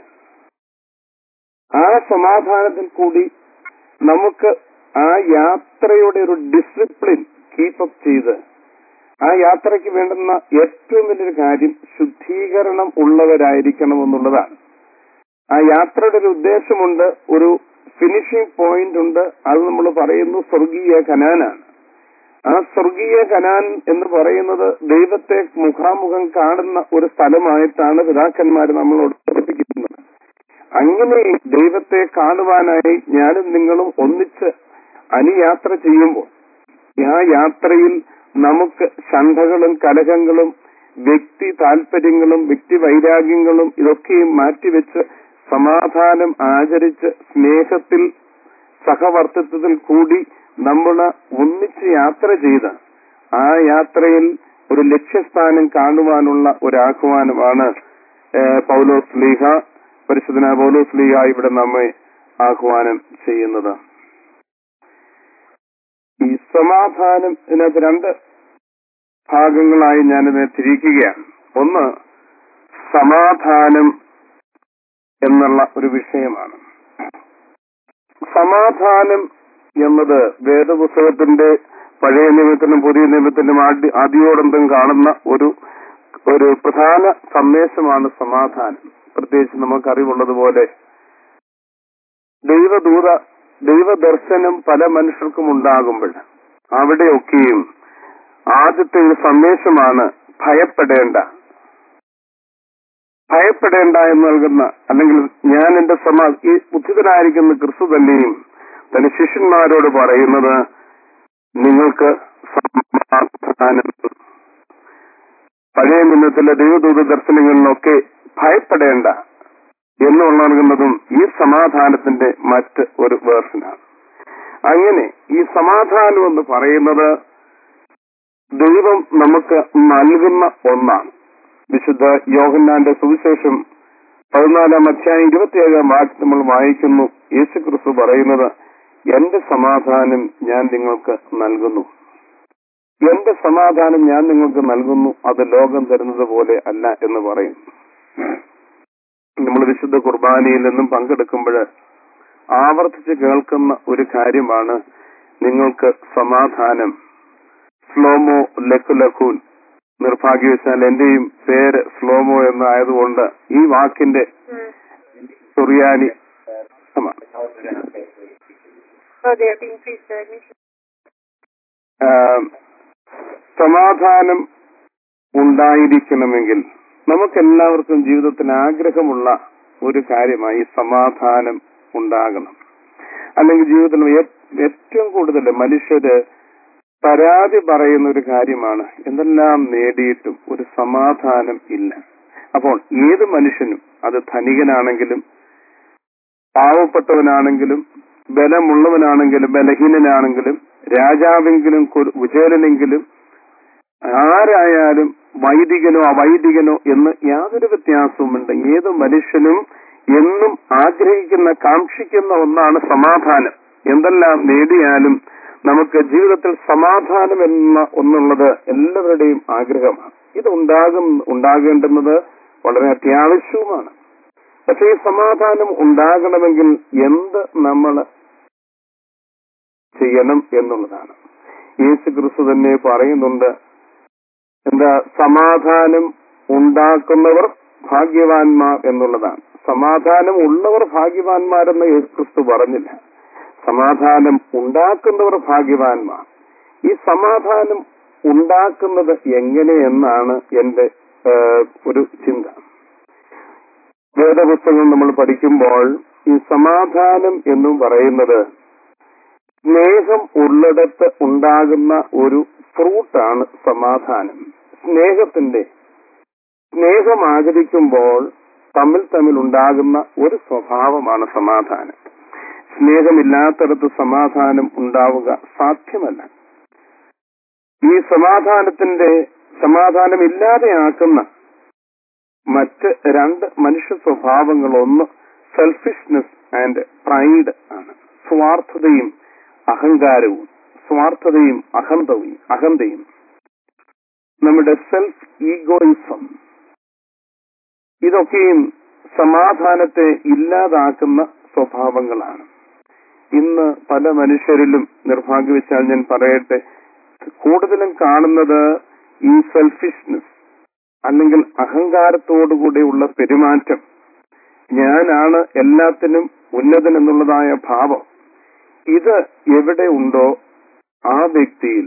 S2: ആ സമാധാനത്തിൽ കൂടി നമുക്ക് ആ യാത്രയുടെ ഒരു ഡിസിപ്ലിൻ കീപ്പപ്പ് ചെയ്ത് ആ യാത്രയ്ക്ക് വേണ്ടുന്ന ഏറ്റവും വലിയൊരു കാര്യം ശുദ്ധീകരണം ഉള്ളവരായിരിക്കണം എന്നുള്ളതാണ് ആ യാത്രയുടെ ഒരു ഉദ്ദേശമുണ്ട് ഒരു ഫിനിഷിംഗ് പോയിന്റ് ഉണ്ട് അത് നമ്മൾ പറയുന്നു സ്വർഗീയ കനാനാണ് ആ സ്വർഗീയ കനാൻ എന്ന് പറയുന്നത് ദൈവത്തെ മുഖാമുഖം കാണുന്ന ഒരു സ്ഥലമായിട്ടാണ് പിതാക്കന്മാർ നമ്മളോട് പഠിപ്പിക്കുന്നത് അങ്ങനെ ദൈവത്തെ കാണുവാനായി ഞാനും നിങ്ങളും ഒന്നിച്ച് അനുയാത്ര ചെയ്യുമ്പോൾ ആ യാത്രയിൽ നമുക്ക് ശണ്ഠകളും കലഹങ്ങളും വ്യക്തി താല്പര്യങ്ങളും വ്യക്തി വൈരാഗ്യങ്ങളും ഇതൊക്കെയും മാറ്റിവെച്ച് സമാധാനം ആചരിച്ച് സ്നേഹത്തിൽ സഹവർത്തിത്വത്തിൽ കൂടി നമ്മൾ ഒന്നിച്ച് യാത്ര ചെയ്ത് ആ യാത്രയിൽ ഒരു ലക്ഷ്യസ്ഥാനം കാണുവാനുള്ള ഒരു ആഹ്വാനമാണ് ഏഹ്, പൗലോസ് ലീഹ പരിശുദ്ധന പൗലോസ് ലീഹ ഇവിടെ നമ്മെ ആഹ്വാനം ചെയ്യുന്നത് ഈ സമാധാനം ഇതിനകത്ത് രണ്ട് ഭാഗങ്ങളായി ഞാനിതിനെ തിരിക്കുകയാണ് ഒന്ന് സമാധാനം എന്നുള്ള ഒരു വിഷയമാണ് സമാധാനം എന്നത് വേദപുസ്തകത്തിന്റെ പഴയ നിയമത്തിനും പുതിയ നിയമത്തിനും ആദ്യ ആദ്യോടന്തം കാണുന്ന ഒരു ഒരു പ്രധാന സന്ദേശമാണ് സമാധാനം പ്രത്യേകിച്ച് നമുക്കറിവുള്ളതുപോലെ ദൈവദൂത ദൈവദർശനം പല മനുഷ്യർക്കും ഉണ്ടാകുമ്പോൾ അവിടെയൊക്കെയും ആദ്യത്തെ ഒരു സന്ദേശമാണ് ഭയപ്പെടേണ്ട ഭയപ്പെടേണ്ട എന്ന് നൽകുന്ന അല്ലെങ്കിൽ ഞാൻ എന്റെ സമാ ഈ ഉദ്ധിതനായിരിക്കുന്ന ക്രിസ്തു തന്നെയും തന്റെ ശിഷ്യന്മാരോട് പറയുന്നത് നിങ്ങൾക്ക് സമാധാനം പഴയ നിന്നത്തിലെ ദൈവദൂത ദർശനങ്ങളിലൊക്കെ ഭയപ്പെടേണ്ട എന്ന് നൽകുന്നതും ഈ സമാധാനത്തിന്റെ മറ്റ് ഒരു വേർഷനാണ് അങ്ങനെ ഈ സമാധാനം എന്ന് പറയുന്നത് ദൈവം നമുക്ക് നൽകുന്ന ഒന്നാണ് വിശുദ്ധ യോഹന്നാന്റെ സുവിശേഷം പതിനാലാം അധ്യായം ഇരുപത്തിയേഴാം വാക്യം നമ്മൾ വായിക്കുന്നു യേശു ക്രിസ്തു പറയുന്നത് എന്റെ സമാധാനം ഞാൻ നിങ്ങൾക്ക് നൽകുന്നു എന്റെ സമാധാനം ഞാൻ നിങ്ങൾക്ക് നൽകുന്നു അത് ലോകം തരുന്നത് പോലെ അല്ല എന്ന് പറയും നമ്മൾ വിശുദ്ധ കുർബാനയിൽ നിന്നും പങ്കെടുക്കുമ്പോൾ ആവർത്തിച്ച് കേൾക്കുന്ന ഒരു കാര്യമാണ് നിങ്ങൾക്ക് സമാധാനം സ്ലോമോ ലഖു ലഖൂൻ നിർഭാഗ്യവശാൽ എന്റെയും പേര് സ്ലോമോ എന്നായതുകൊണ്ട് ഈ വാക്കിന്റെ സുറിയാനി അർത്ഥമാണ്.
S1: Oh, they are being preserved.
S2: ആം, സമാധാനം ഉണ്ടായിരിക്കണമെങ്കിൽ നമുക്കെല്ലാവർക്കും ജീവിതത്തിന് ആഗ്രഹമുള്ള ഒരു കാര്യമായി സമാധാനം ഉണ്ടാകണം അല്ലെങ്കിൽ ജീവിതത്തിൽ ഏ- ഏറ്റവും കൂടുതൽ മനുഷ്യര് പരാതി പറയുന്ന ഒരു കാര്യമാണ് എന്തെല്ലാം നേടിയിട്ടും ഒരു സമാധാനം ഇല്ല അപ്പോൾ ഏത് മനുഷ്യനും അത് ധനികനാണെങ്കിലും പാവപ്പെട്ടവനാണെങ്കിലും ബലമുള്ളവനാണെങ്കിലും ബലഹീനനാണെങ്കിലും രാജാവെങ്കിലും കു- കുചേലനെങ്കിലും ആരായാലും വൈദികനോ അവൈദികനോ എന്ന് യാതൊരു വ്യത്യാസവുമുണ്ട് ഏത് മനുഷ്യനും എന്നും ആഗ്രഹിക്കുന്ന കാക്ഷിക്കുന്ന ഒന്നാണ് സമാധാനം എന്തെല്ലാം നേടിയാലും നമുക്ക് ജീവിതത്തിൽ സമാധാനം എന്ന ഒന്നുള്ളത് എല്ലാവരുടെയും ആഗ്രഹമാണ് ഇത് ഉണ്ടാകും ഉണ്ടാകേണ്ടുന്നത് വളരെ അത്യാവശ്യവുമാണ് പക്ഷേ ഈ സമാധാനം ഉണ്ടാകണമെങ്കിൽ എന്ത് നമ്മൾ ചെയ്യണം എന്നുള്ളതാണ് യേശു ക്രിസ്തു തന്നെ പറയുന്നുണ്ട് എന്താ സമാധാനം ഉണ്ടാക്കുന്നവർ ഭാഗ്യവാന്മാർ എന്നുള്ളതാണ് സമാധാനം ഉള്ളവർ ഭാഗ്യവാന്മാരെന്ന് യേശു ക്രിസ്തു പറഞ്ഞില്ല സമാധാനം ഉണ്ടാക്കുന്നവർ ഭാഗ്യവാന്മാർ ഈ സമാധാനം ഉണ്ടാക്കുന്നത് എങ്ങനെയെന്നാണ് എന്റെ ഏഹ്, ഒരു ചിന്ത വേദപുസ്തകം നമ്മൾ പഠിക്കുമ്പോൾ ഈ സമാധാനം എന്നും പറയുന്നത് സ്നേഹം ഉള്ളിടത്ത് ഉണ്ടാകുന്ന ഒരു ഫ്രൂട്ടാണ് സമാധാനം സ്നേഹത്തിന്റെ സ്നേഹം ആചരിക്കുമ്പോൾ തമ്മിൽ തമ്മിൽ ഉണ്ടാകുന്ന ഒരു സ്വഭാവമാണ് സമാധാനം സ്നേഹമില്ലാത്തടത്ത് സമാധാനം ഉണ്ടാവുക സാധ്യമല്ല ഈ സമാധാനത്തിന്റെ സമാധാനം ഇല്ലാതെയാക്കുന്ന മറ്റ് രണ്ട് മനുഷ്യ സ്വഭാവങ്ങൾ ഒന്ന് സെൽഫിഷ്നെസ് ആൻഡ് പ്രൈഡ് ആണ് സ്വാർത്ഥതയും അഹങ്കാരവും സ്വാർത്ഥതയും അഹന്തവും അഹന്തയും നമ്മുടെ സെൽഫ് ഈഗോയിസം ഇതൊക്കെയും സമാധാനത്തെ ഇല്ലാതാക്കുന്ന സ്വഭാവങ്ങളാണ് ഇന്ന് പല മനുഷ്യരിലും നിർഭാഗ്യവശാൽ ഞാൻ പറയട്ടെ കൂടുതലും കാണുന്നത് ഈ സെൽഫിഷ്നെസ് അല്ലെങ്കിൽ അഹങ്കാരത്തോടുകൂടിയുള്ള പെരുമാറ്റം ഞാനാണ് എല്ലാത്തിനും ഉന്നതൻ എന്നുള്ളതായ ഭാവം ഇത് എവിടെ ഉണ്ടോ ആ വ്യക്തിയിൽ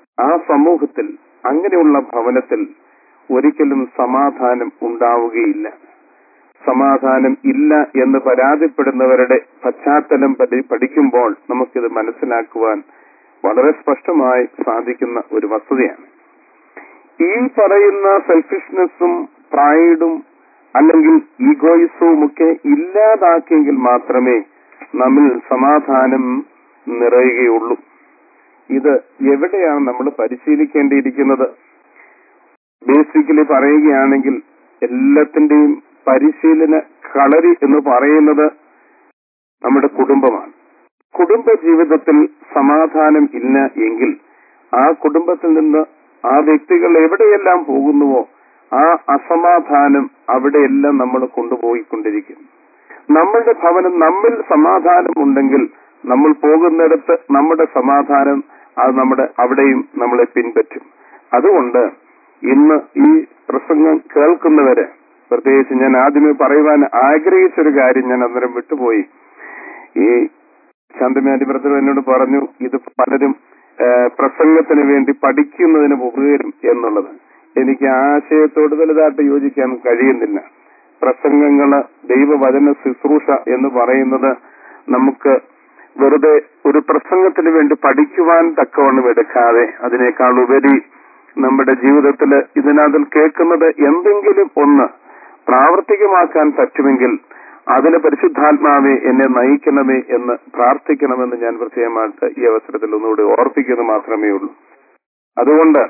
S2: ആ സമൂഹത്തിൽ അങ്ങനെയുള്ള ഭവനത്തിൽ ഒരിക്കലും സമാധാനം ഉണ്ടാവുകയില്ല സമാധാനം ഇല്ല എന്ന് പരാതിപ്പെടുന്നവരുടെ പശ്ചാത്തലം പഠി- പഠിക്കുമ്പോൾ നമുക്കിത് മനസ്സിലാക്കുവാൻ വളരെ സ്പഷ്ടമായി സാധിക്കുന്ന ഒരു വസ്തുതയാണ് ഈ പറയുന്ന സെൽഫിഷ്നെസ്സും പ്രൈഡും അല്ലെങ്കിൽ ഈഗോയിസവും ഒക്കെ ഇല്ലാതാക്കിയെങ്കിൽ മാത്രമേ നമ്മിൽ സമാധാനം നിറയുകയുള്ളൂ ഇത് എവിടെയാണ് നമ്മൾ പരിശീലിക്കേണ്ടിയിരിക്കുന്നത് ബേസിക്കലി പറയുകയാണെങ്കിൽ എല്ലാത്തിന്റെയും പരിശീലന കളരി എന്ന് പറയുന്നത് നമ്മുടെ കുടുംബമാണ് കുടുംബ ജീവിതത്തിൽ സമാധാനം ഇല്ല എങ്കിൽ ആ കുടുംബത്തിൽ നിന്ന് ആ വ്യക്തികൾ എവിടെയെല്ലാം പോകുന്നുവോ ആ അസമാധാനം അവിടെയെല്ലാം നമ്മൾ കൊണ്ടുപോയിക്കൊണ്ടിരിക്കും നമ്മളുടെ ഭവനം നമ്മിൽ സമാധാനം ഉണ്ടെങ്കിൽ നമ്മൾ പോകുന്നിടത്ത് നമ്മുടെ സമാധാനം അത് നമ്മുടെ അവിടെയും നമ്മളെ പിൻപറ്റും അതുകൊണ്ട് ഇന്ന് ഈ പ്രസംഗം കേൾക്കുന്നവര് പ്രത്യേകിച്ച് ഞാൻ ആദ്യമേ പറയുവാൻ ആഗ്രഹിച്ചൊരു കാര്യം ഞാൻ അന്നേരം വിട്ടുപോയി ഈ ശാന്തമേരി ബ്രദർ എന്നോട് പറഞ്ഞു ഇത് പലരും ആ, പ്രസംഗത്തിന് വേണ്ടി പഠിക്കുന്നതിന് ഉപകരും എന്നുള്ളത് എനിക്ക് ആ ആശയത്തോട് വലുതായിട്ട് യോജിക്കാൻ കഴിയുന്നില്ല പ്രസംഗങ്ങള് ദൈവവചന ശുശ്രൂഷ എന്ന് പറയുന്നത് നമുക്ക് വെറുതെ ഒരു പ്രസംഗത്തിന് വേണ്ടി പഠിക്കുവാൻ തക്കവണ്ണം എടുക്കാതെ അതിനേക്കാൾ ഉപരി നമ്മുടെ ജീവിതത്തിൽ ഇതിനകത്തിൽ കേൾക്കുന്നത് എന്തെങ്കിലും ഒന്ന് പ്രാവർത്തികമാക്കാൻ പറ്റുമെങ്കിൽ അതിന് പരിശുദ്ധാത്മാവെ എന്നെ നയിക്കണമേ എന്ന് പ്രാർത്ഥിക്കണമെന്ന് ഞാൻ പ്രത്യേകമായിട്ട് ഈ അവസരത്തിൽ ഒന്നുകൂടി ഓർപ്പിക്കുന്നത് മാത്രമേ ഉള്ളൂ അതുകൊണ്ട്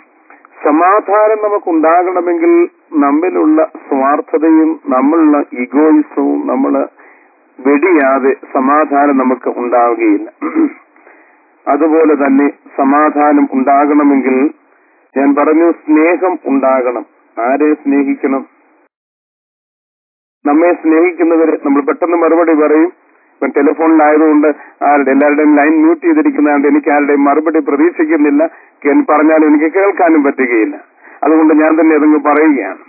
S2: സമാധാനം നമുക്കുണ്ടാകണമെങ്കിൽ നമ്മിലുള്ള സ്വാർത്ഥതയും നമ്മളുള്ള ഇഗോയിസവും നമ്മൾ വെടിയാതെ സമാധാനം നമുക്ക് ഉണ്ടാവുകയില്ല അതുപോലെ തന്നെ സമാധാനം ഉണ്ടാകണമെങ്കിൽ ഞാൻ പറഞ്ഞു സ്നേഹം ഉണ്ടാകണം ആരെ സ്നേഹിക്കണം നമ്മെ സ്നേഹിക്കുന്നവര് നമ്മൾ പെട്ടെന്ന് മറുപടി പറയും ഇപ്പൊ ടെലിഫോണിലായതുകൊണ്ട് ആരുടെ എല്ലാവരുടെയും ലൈൻ മ്യൂട്ട് ചെയ്തിരിക്കുന്നതുകൊണ്ട് എനിക്ക് ആരുടെയും മറുപടി പ്രതീക്ഷിക്കുന്നില്ല ഞാൻ പറഞ്ഞാലും എനിക്ക് കേൾക്കാനും പറ്റുകയില്ല അതുകൊണ്ട് ഞാൻ തന്നെ അതങ്ങ് പറയുകയാണ്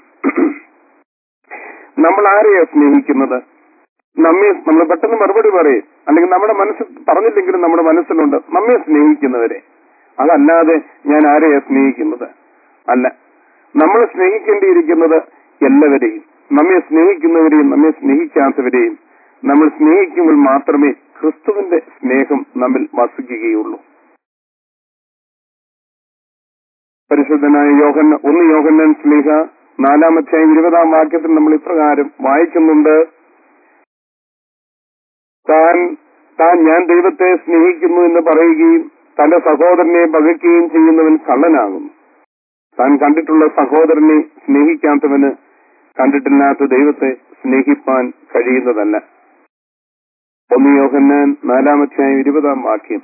S2: നമ്മൾ ആരെയാ സ്നേഹിക്കുന്നത് നമ്മെ നമ്മൾ പെട്ടെന്ന് മറുപടി പറയും അല്ലെങ്കിൽ നമ്മുടെ മനസ്സിൽ പറഞ്ഞില്ലെങ്കിലും നമ്മുടെ മനസ്സിലുണ്ട് നമ്മെ സ്നേഹിക്കുന്നവരെ അതല്ലാതെ ഞാൻ ആരെയാ സ്നേഹിക്കുന്നത് അല്ല നമ്മൾ സ്നേഹിക്കേണ്ടിയിരിക്കുന്നത് എല്ലാവരെയും നമ്മെ സ്നേഹിക്കുന്നവരെയും നമ്മെ സ്നേഹിക്കാത്തവരെയും നമ്മൾ സ്നേഹിക്കുമ്പോൾ മാത്രമേ ക്രിസ്തുവിന്റെ സ്നേഹം നമ്മിൽ വസിക്കുകയുള്ളൂ പരിശുദ്ധനായ യോഹൻ ഒന്ന് യോഹന്നൻ സ്ലീഹ നാലാമധ്യായം ഇരുപതാം വാക്യത്തിൽ നമ്മൾ ഇപ്രകാരം വായിക്കുന്നുണ്ട് താൻ താൻ ഞാൻ ദൈവത്തെ സ്നേഹിക്കുന്നു എന്ന് പറയുകയും തന്റെ സഹോദരനെ പകയ്ക്കുകയും ചെയ്യുന്നവൻ കള്ളനാകുന്നു താൻ കണ്ടിട്ടുള്ള സഹോദരനെ സ്നേഹിക്കാത്തവന് കണ്ടിട്ടില്ലാത്ത ദൈവത്തെ സ്നേഹിപ്പാൻ കഴിയുന്നതല്ല ഒന്ന് യോഹന്നാൻ നാലാമധ്യായം ഇരുപതാം വാക്യം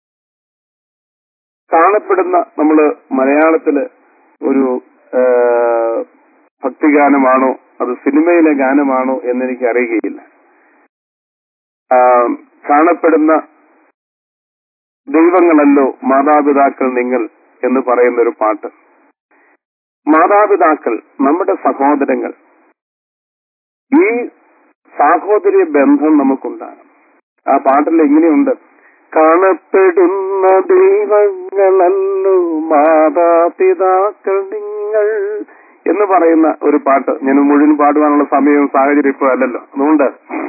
S2: കാണപ്പെടുന്ന നമ്മള് മലയാളത്തില് ഒരു ആ, ഭക്തിഗാനമാണോ അത് സിനിമയിലെ ഗാനമാണോ എന്നെനിക്ക് അറിയുകയില്ല ആ, കാണപ്പെടുന്ന ദൈവങ്ങളല്ലോ മാതാപിതാക്കൾ നിങ്ങൾ എന്ന് പറയുന്ന ഒരു പാട്ട് മാതാപിതാക്കൾ നമ്മുടെ സഹോദരങ്ങൾ ഈ സാഹോദര്യ ബന്ധം നമുക്കുണ്ടാകും ആ പാട്ടിൽ എങ്ങനെയുണ്ട് കാണപ്പെടുന്ന ദൈവങ്ങളല്ലോ മാതാപിതാക്കൾ നിങ്ങൾ എന്ന് പറയുന്ന ഒരു പാട്ട് ഞാൻ മുഴുവൻ പാടുവാനുള്ള സമയവും സാഹചര്യം ഇപ്പോൾ അല്ലല്ലോ അതുകൊണ്ട്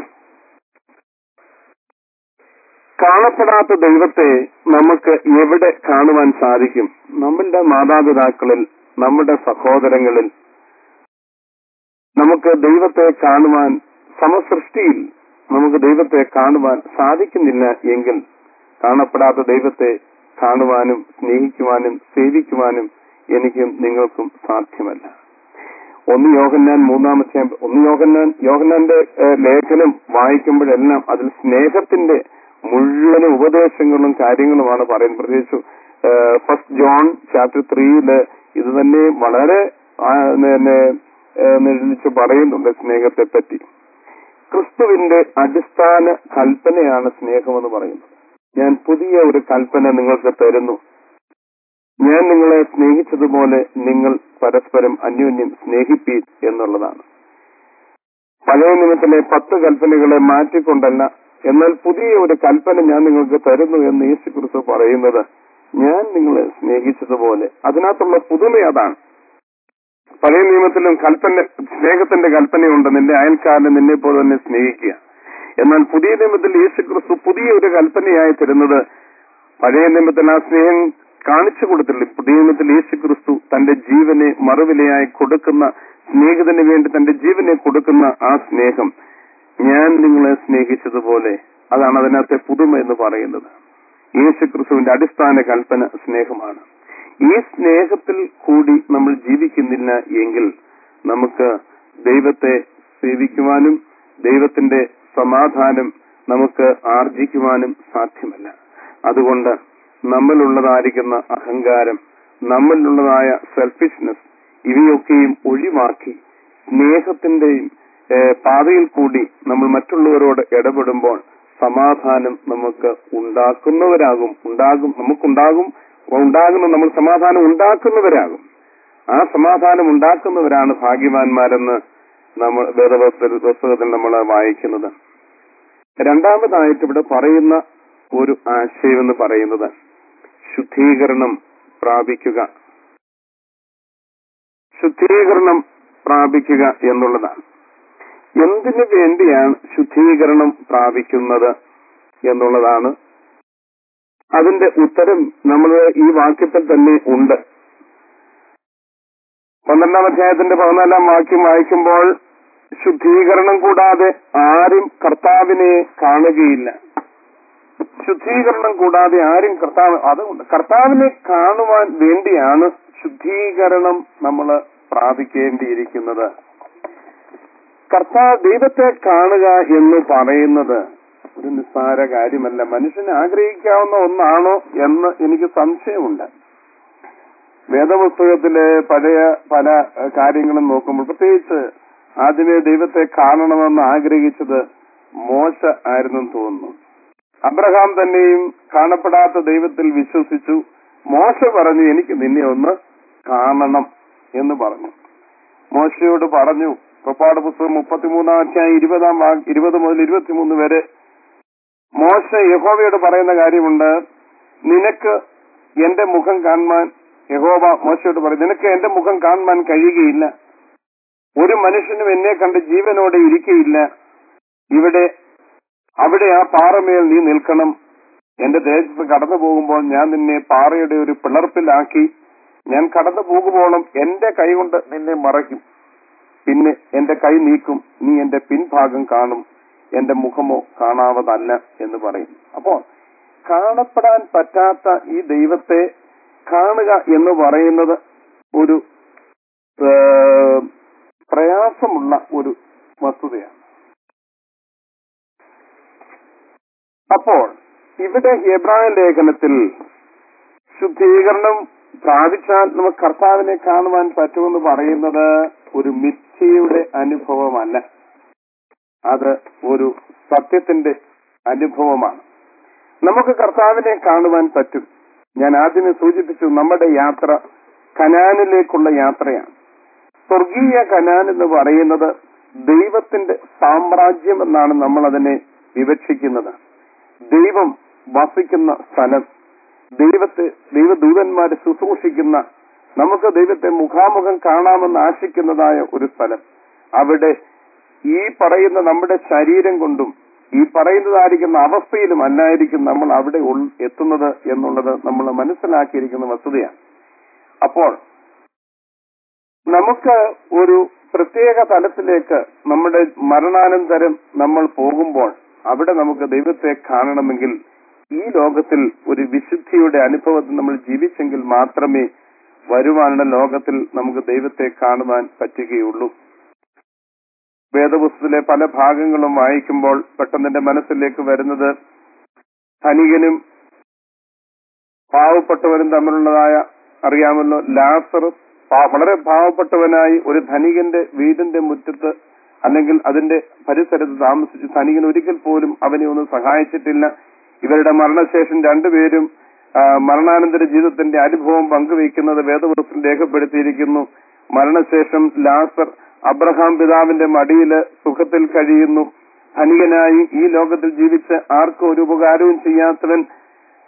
S2: കാണപ്പെടാത്ത ദൈവത്തെ നമുക്ക് എവിടെ കാണുവാൻ സാധിക്കും നമ്മളുടെ മാതാപിതാക്കളിൽ നമ്മുടെ സഹോദരങ്ങളിൽ നമുക്ക് ദൈവത്തെ കാണുവാൻ സമസൃഷ്ടിയിൽ നമുക്ക് ദൈവത്തെ കാണുവാൻ സാധിക്കുന്നില്ല എങ്കിൽ കാണപ്പെടാത്ത ദൈവത്തെ കാണുവാനും സ്നേഹിക്കുവാനും സേവിക്കുവാനും എനിക്കും നിങ്ങൾക്കും സാധ്യമല്ല ഒന്ന് യോഹന്നാൻ മൂന്നാമത്തെ ഒന്ന് യോഹന്നാൻ യോഹന്നാന്റെ ഏഹ്, ലേഖനം വായിക്കുമ്പോഴെല്ലാം അതിൽ സ്നേഹത്തിന്റെ മുഴുവൻ ഉപദേശങ്ങളും കാര്യങ്ങളുമാണ് പറയുന്നത് പ്രത്യേകിച്ച് ഫസ്റ്റ് ജോൺ ചാപ്റ്റർ ത്രീയില് ഇത് തന്നെ വളരെ ആ, പിന്നെ, ഏഹ്, നിർമ്മിച്ച് പറയുന്നുണ്ട് സ്നേഹത്തെ പറ്റി ക്രിസ്തുവിന്റെ അടിസ്ഥാന കൽപ്പനയാണ് സ്നേഹമെന്ന് പറയുന്നത് ഞാൻ പുതിയ ഒരു കൽപ്പന നിങ്ങൾക്ക് തരുന്നു ഞാൻ നിങ്ങളെ സ്നേഹിച്ചതുപോലെ നിങ്ങൾ പരസ്പരം അന്യോന്യം സ്നേഹിപ്പീൻ എന്നുള്ളതാണ് പഴയ നിയമത്തിലെ പത്ത് കൽപ്പനകളെ മാറ്റിക്കൊണ്ടല്ല എന്നാൽ പുതിയ ഒരു കൽപ്പന ഞാൻ നിങ്ങൾക്ക് തരുന്നു എന്ന് യേശു ക്രിസ്തു പറയുന്നത് ഞാൻ നിങ്ങളെ സ്നേഹിച്ചതുപോലെ അതിനകത്തുള്ള പുതുമ അതാണ് പഴയ നിയമത്തിലും കൽപ്പന സ്നേഹത്തിന്റെ കൽപ്പനയുണ്ട് നിന്റെ അയൽക്കാരനെ നിന്നെ പോലെ തന്നെ സ്നേഹിക്കുക എന്നാൽ പുതിയ നിയമത്തിൽ യേശു ക്രിസ്തു പുതിയ ഒരു കൽപ്പനയായി തരുന്നത് പഴയ നിയമത്തിൽ ആ സ്നേഹം കാണിച്ചു കൊടുത്തില്ല പുതിയ നിയമത്തിൽ യേശു ക്രിസ്തു തന്റെ ജീവനെ മറുവിലയായി കൊടുക്കുന്ന സ്നേഹിതന് വേണ്ടി തന്റെ ജീവനെ കൊടുക്കുന്ന ആ സ്നേഹം ഞാൻ നിങ്ങളെ സ്നേഹിച്ചതുപോലെ അതാണ് അതിനകത്തെ പുതുമ എന്ന് പറയുന്നത് യേശു ക്രിസ്തുവിന്റെ അടിസ്ഥാന കൽപ്പന സ്നേഹമാണ് ഈ സ്നേഹത്തിൽ കൂടി നമ്മൾ ജീവിക്കുന്നില്ല എങ്കിൽ നമുക്ക് ദൈവത്തെ സേവിക്കുവാനും ദൈവത്തിന്റെ സമാധാനം നമുക്ക് ആർജിക്കുവാനും സാധ്യമല്ല അതുകൊണ്ട് നമ്മളിലുള്ളതായിരിക്കുന്ന അഹങ്കാരം നമ്മളിലുള്ളതായ സെൽഫിഷ്നെസ് ഇവയൊക്കെയും ഒഴിവാക്കി സ്നേഹത്തിന്റെയും ഏഹ്, പാതയിൽ കൂടി നമ്മൾ മറ്റുള്ളവരോട് ഇടപെടുമ്പോൾ സമാധാനം നമുക്ക് ഉണ്ടാക്കുന്നവരാകും ഉണ്ടാകും നമുക്കുണ്ടാകും ഉണ്ടാകുന്ന നമ്മൾ സമാധാനം ഉണ്ടാക്കുന്നവരാകും ആ സമാധാനം ഉണ്ടാക്കുന്നവരാണ് ഭാഗ്യവാന്മാരെന്ന് നമ്മൾ വേദപുസ്തക പുസ്തകത്തിൽ നമ്മൾ വായിക്കുന്നത് രണ്ടാമതായിട്ട് ഇവിടെ പറയുന്ന ഒരു ആശയം എന്ന് പറയുന്നത് ശുദ്ധീകരണം പ്രാപിക്കുക ശുദ്ധീകരണം പ്രാപിക്കുക എന്നുള്ളതാണ് എന്തിനു വേണ്ടിയാണ് ശുദ്ധീകരണം പ്രാപിക്കുന്നത് എന്നുള്ളതാണ് അതിന്റെ ഉത്തരം നമ്മൾ ഈ വാക്യത്തിൽ തന്നെ ഉണ്ട് പന്ത്രണ്ടാം അധ്യായത്തിന്റെ പതിനാലാം വാക്യം വായിക്കുമ്പോൾ ശുദ്ധീകരണം കൂടാതെ ആരും കർത്താവിനെ കാണുകയില്ല ശുദ്ധീകരണം കൂടാതെ ആരും കർത്താവ് അതുകൊണ്ട് കർത്താവിനെ കാണുവാൻ വേണ്ടിയാണ് ശുദ്ധീകരണം നമ്മൾ പ്രാപിക്കേണ്ടിയിരിക്കുന്നത് കർത്താവ് ദൈവത്തെ കാണുക എന്ന് പറയുന്നത് ഒരു നിസ്സാര കാര്യമല്ല മനുഷ്യന് ആഗ്രഹിക്കാവുന്ന ഒന്നാണോ എന്ന് എനിക്ക് സംശയമുണ്ട് വേദപുസ്തകത്തിലെ പഴയ പല ഏഹ്, കാര്യങ്ങളും നോക്കുമ്പോൾ പ്രത്യേകിച്ച് ആദ്യമേ ദൈവത്തെ കാണണമെന്ന് ആഗ്രഹിച്ചത് മോശ ആയിരുന്നെന്ന് തോന്നുന്നു അബ്രഹാം തന്നെയും കാണപ്പെടാത്ത ദൈവത്തിൽ വിശ്വസിച്ചു മോശ പറഞ്ഞു എനിക്ക് നിന്നെ ഒന്ന് കാണണം എന്ന് പറഞ്ഞു മോശയോട് പറഞ്ഞു പുറപ്പാട് പുസ്തകം മുപ്പത്തിമൂന്നാം അധ്യായം ഇരുപതാം വാ- ഇരുപത് മുതൽ ഇരുപത്തിമൂന്ന് വരെ മോശ യഹോവയോട് പറയുന്ന കാര്യമുണ്ട് നിനക്ക് എന്റെ മുഖം കാണുവാൻ യഹോവ മോശയോട് പറയും നിനക്ക് എന്റെ മുഖം കാണുവാൻ കഴിയുകയില്ല ഒരു മനുഷ്യനും എന്നെ കണ്ട് ജീവനോടെ ഇരിക്കയില്ല ഇവിടെ അവിടെ ആ പാറമേൽ നീ നിൽക്കണം എന്റെ ദേശത്ത് കടന്നു പോകുമ്പോൾ ഞാൻ നിന്നെ പാറയുടെ ഒരു പിളർപ്പിലാക്കി ഞാൻ കടന്നു പോകുമ്പോഴും എന്റെ കൈ കൊണ്ട് നിന്നെ മറയ്ക്കും പിന്നെ എന്റെ കൈ നീക്കും നീ എന്റെ പിൻഭാഗം കാണും എന്റെ മുഖമോ കാണാവതല്ല എന്ന് പറയും അപ്പോൾ കാണപ്പെടാൻ പറ്റാത്ത ഈ ദൈവത്തെ കാണുക എന്ന് പറയുന്നത് ഒരു ഏഹ്, പ്രയാസമുള്ള ഒരു വസ്തുതയാണ് അപ്പോൾ ഇവിടെ എബ്രാഹിം ലേഖനത്തിൽ ശുദ്ധീകരണം പ്രാപിച്ചാൽ നമുക്ക് കർത്താവിനെ കാണുവാൻ പറ്റുമെന്ന് പറയുന്നത് ഒരു മിഥ്യയുടെ അനുഭവമല്ല അത് ഒരു സത്യത്തിന്റെ അനുഭവമാണ് നമുക്ക് കർത്താവിനെ കാണുവാൻ പറ്റും ഞാൻ ആദ്യമേ സൂചിപ്പിച്ചു നമ്മുടെ യാത്ര കനാനിലേക്കുള്ള യാത്രയാണ് സ്വർഗീയ കനാൻ എന്ന് പറയുന്നത് ദൈവത്തിന്റെ സാമ്രാജ്യം എന്നാണ് നമ്മൾ അതിനെ വിവക്ഷിക്കുന്നത് ദൈവം വസിക്കുന്ന സ്ഥലം ദൈവത്തെ ദൈവദൂതന്മാരെ ശുശ്രൂഷിക്കുന്ന നമുക്ക് ദൈവത്തെ മുഖാമുഖം കാണാമെന്ന് ആശിക്കുന്നതായ ഒരു സ്ഥലം അവിടെ ഈ പറയുന്ന നമ്മുടെ ശരീരം കൊണ്ടും ഈ പറയുന്നതായിരിക്കുന്ന അവസ്ഥയിലും അല്ലായിരിക്കും നമ്മൾ അവിടെ ഉൾ- എത്തുന്നത് എന്നുള്ളത് നമ്മൾ മനസ്സിലാക്കിയിരിക്കുന്ന വസ്തുതയാണ് അപ്പോൾ നമുക്ക് ഒരു പ്രത്യേക തലത്തിലേക്ക് നമ്മുടെ മരണാനന്തരം നമ്മൾ പോകുമ്പോൾ അവിടെ നമുക്ക് ദൈവത്തെ കാണണമെങ്കിൽ ഈ ലോകത്തിൽ ഒരു വിശുദ്ധിയുടെ അനുഭവത്തിൽ നമ്മൾ ജീവിച്ചെങ്കിൽ മാത്രമേ വരുവാനുള്ള ലോകത്തിൽ നമുക്ക് ദൈവത്തെ കാണുവാൻ പറ്റുകയുള്ളൂ വേദപുസ്തകത്തിലെ പല ഭാഗങ്ങളും വായിക്കുമ്പോൾ പെട്ടെന്ന് എന്റെ മനസ്സിലേക്ക് വരുന്നത് ധനികനും പാവപ്പെട്ടവരും തമ്മിലുള്ളതായ അറിയാമല്ലോ ലാസർ പാ- വളരെ പാവപ്പെട്ടവനായി ഒരു ധനികന്റെ വീടിന്റെ മുറ്റത്ത് അല്ലെങ്കിൽ അതിന്റെ പരിസരത്ത് താമസിച്ച് ധനികൻ ഒരിക്കൽ പോലും അവനെ ഒന്നും സഹായിച്ചിട്ടില്ല ഇവരുടെ മരണശേഷം രണ്ടുപേരും ആ, മരണാനന്തര ജീവിതത്തിന്റെ അനുഭവം പങ്കുവയ്ക്കുന്നത് വേദപുസ്തകം രേഖപ്പെടുത്തിയിരിക്കുന്നു മരണശേഷം ലാസർ അബ്രഹാം പിതാവിന്റെ മടിയില് സുഖത്തിൽ കഴിയുന്നു ധനികനായി ഈ ലോകത്തിൽ ജീവിച്ച് ആർക്കും ഒരു ഉപകാരവും ചെയ്യാത്തവൻ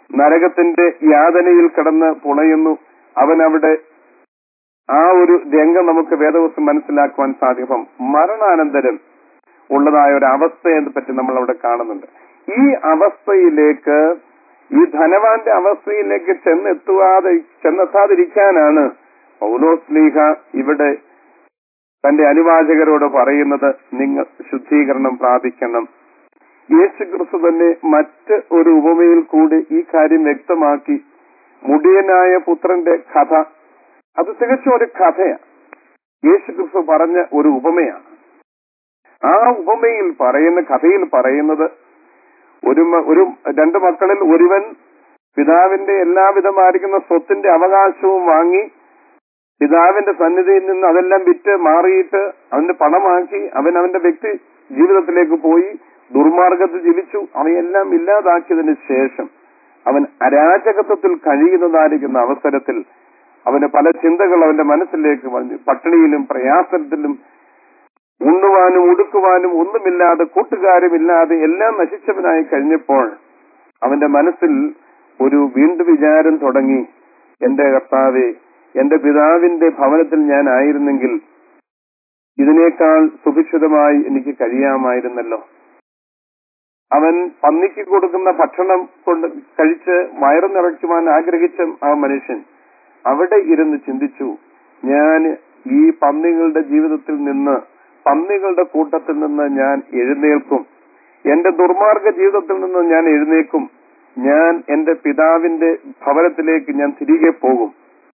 S2: നരകത്തിന്റെ യാതനയിൽ കിടന്ന് പുളയുന്നു അവൻ അവിടെ ആ ഒരു രംഗം നമുക്ക് വേദവസ്തു മനസ്സിലാക്കുവാൻ സാധിക്കും മരണാനന്തരം ഉള്ളതായ ഒരു അവസ്ഥയെ പറ്റി നമ്മൾ അവിടെ കാണുന്നുണ്ട് ഈ അവസ്ഥയിലേക്ക് ഈ ധനവാന്റെ അവസ്ഥയിലേക്ക് ചെന്നെത്തുവാതെ ചെന്നെത്താതിരിക്കാനാണ് പൗലോസ്ലീഹ ഇവിടെ തന്റെ അനുവാചകരോട് പറയുന്നത് നിങ്ങൾ ശുദ്ധീകരണം പ്രാപിക്കണം യേശു ക്രിസ്തു തന്നെ മറ്റ് ഒരു ഉപമയിൽ കൂടി ഈ കാര്യം വ്യക്തമാക്കി മുടിയനായ പുത്രന്റെ കഥ അത് തികച്ചും ഒരു കഥയാണ് യേശു ക്രിസ്തു പറഞ്ഞ ഒരു ഉപമയാണ് ആ ഉപമയിൽ പറയുന്ന കഥയിൽ പറയുന്നത് ഒരു മ- ഒരു രണ്ട് മക്കളിൽ ഒരുവൻ പിതാവിന്റെ എല്ലാവിധമായിരിക്കുന്ന സ്വത്തിന്റെ അവകാശവും വാങ്ങി പിതാവിന്റെ സന്നിധിയിൽ നിന്ന് അതെല്ലാം വിറ്റ് മാറിയിട്ട് അവന്റെ പണമാക്കി അവൻ അവന്റെ വ്യക്തി ജീവിതത്തിലേക്ക് പോയി ദുർമാർഗത്തിൽ ജീവിച്ചു അവയെല്ലാം ഇല്ലാതാക്കിയതിന് ശേഷം അവൻ അരാജകത്വത്തിൽ കഴിയുന്നതായിരിക്കുന്ന അവസരത്തിൽ അവന് പല ചിന്തകൾ അവന്റെ മനസ്സിലേക്ക് വന്നു പട്ടിണിയിലും പ്രയാസത്തിലും ഉണ്ണുവാനും ഉടുക്കുവാനും ഒന്നുമില്ലാതെ കൂട്ടുകാരുമില്ലാതെ എല്ലാം നശിച്ചവനായി കഴിഞ്ഞപ്പോൾ അവന്റെ മനസ്സിൽ ഒരു വീണ്ടും വിചാരം തുടങ്ങി എന്റെ കർത്താവെ എന്റെ പിതാവിന്റെ ഭവനത്തിൽ ഞാൻ ആയിരുന്നെങ്കിൽ ഇതിനേക്കാൾ സുഭിക്ഷിതമായി എനിക്ക് കഴിയാമായിരുന്നല്ലോ അവൻ പന്നിക്ക് കൊടുക്കുന്ന ഭക്ഷണം കൊണ്ട് കഴിച്ച് വയറു നിറയ്ക്കുവാൻ ആഗ്രഹിച്ച ആ മനുഷ്യൻ അവിടെ ഇരുന്ന് ചിന്തിച്ചു ഞാൻ ഈ പന്നികളുടെ ജീവിതത്തിൽ നിന്ന് പന്നികളുടെ കൂട്ടത്തിൽ നിന്ന് ഞാൻ എഴുന്നേൽക്കും എന്റെ ദുർമാർഗ ജീവിതത്തിൽ നിന്ന് ഞാൻ എഴുന്നേൽക്കും ഞാൻ എന്റെ പിതാവിന്റെ ഭവനത്തിലേക്ക് ഞാൻ തിരികെ പോകും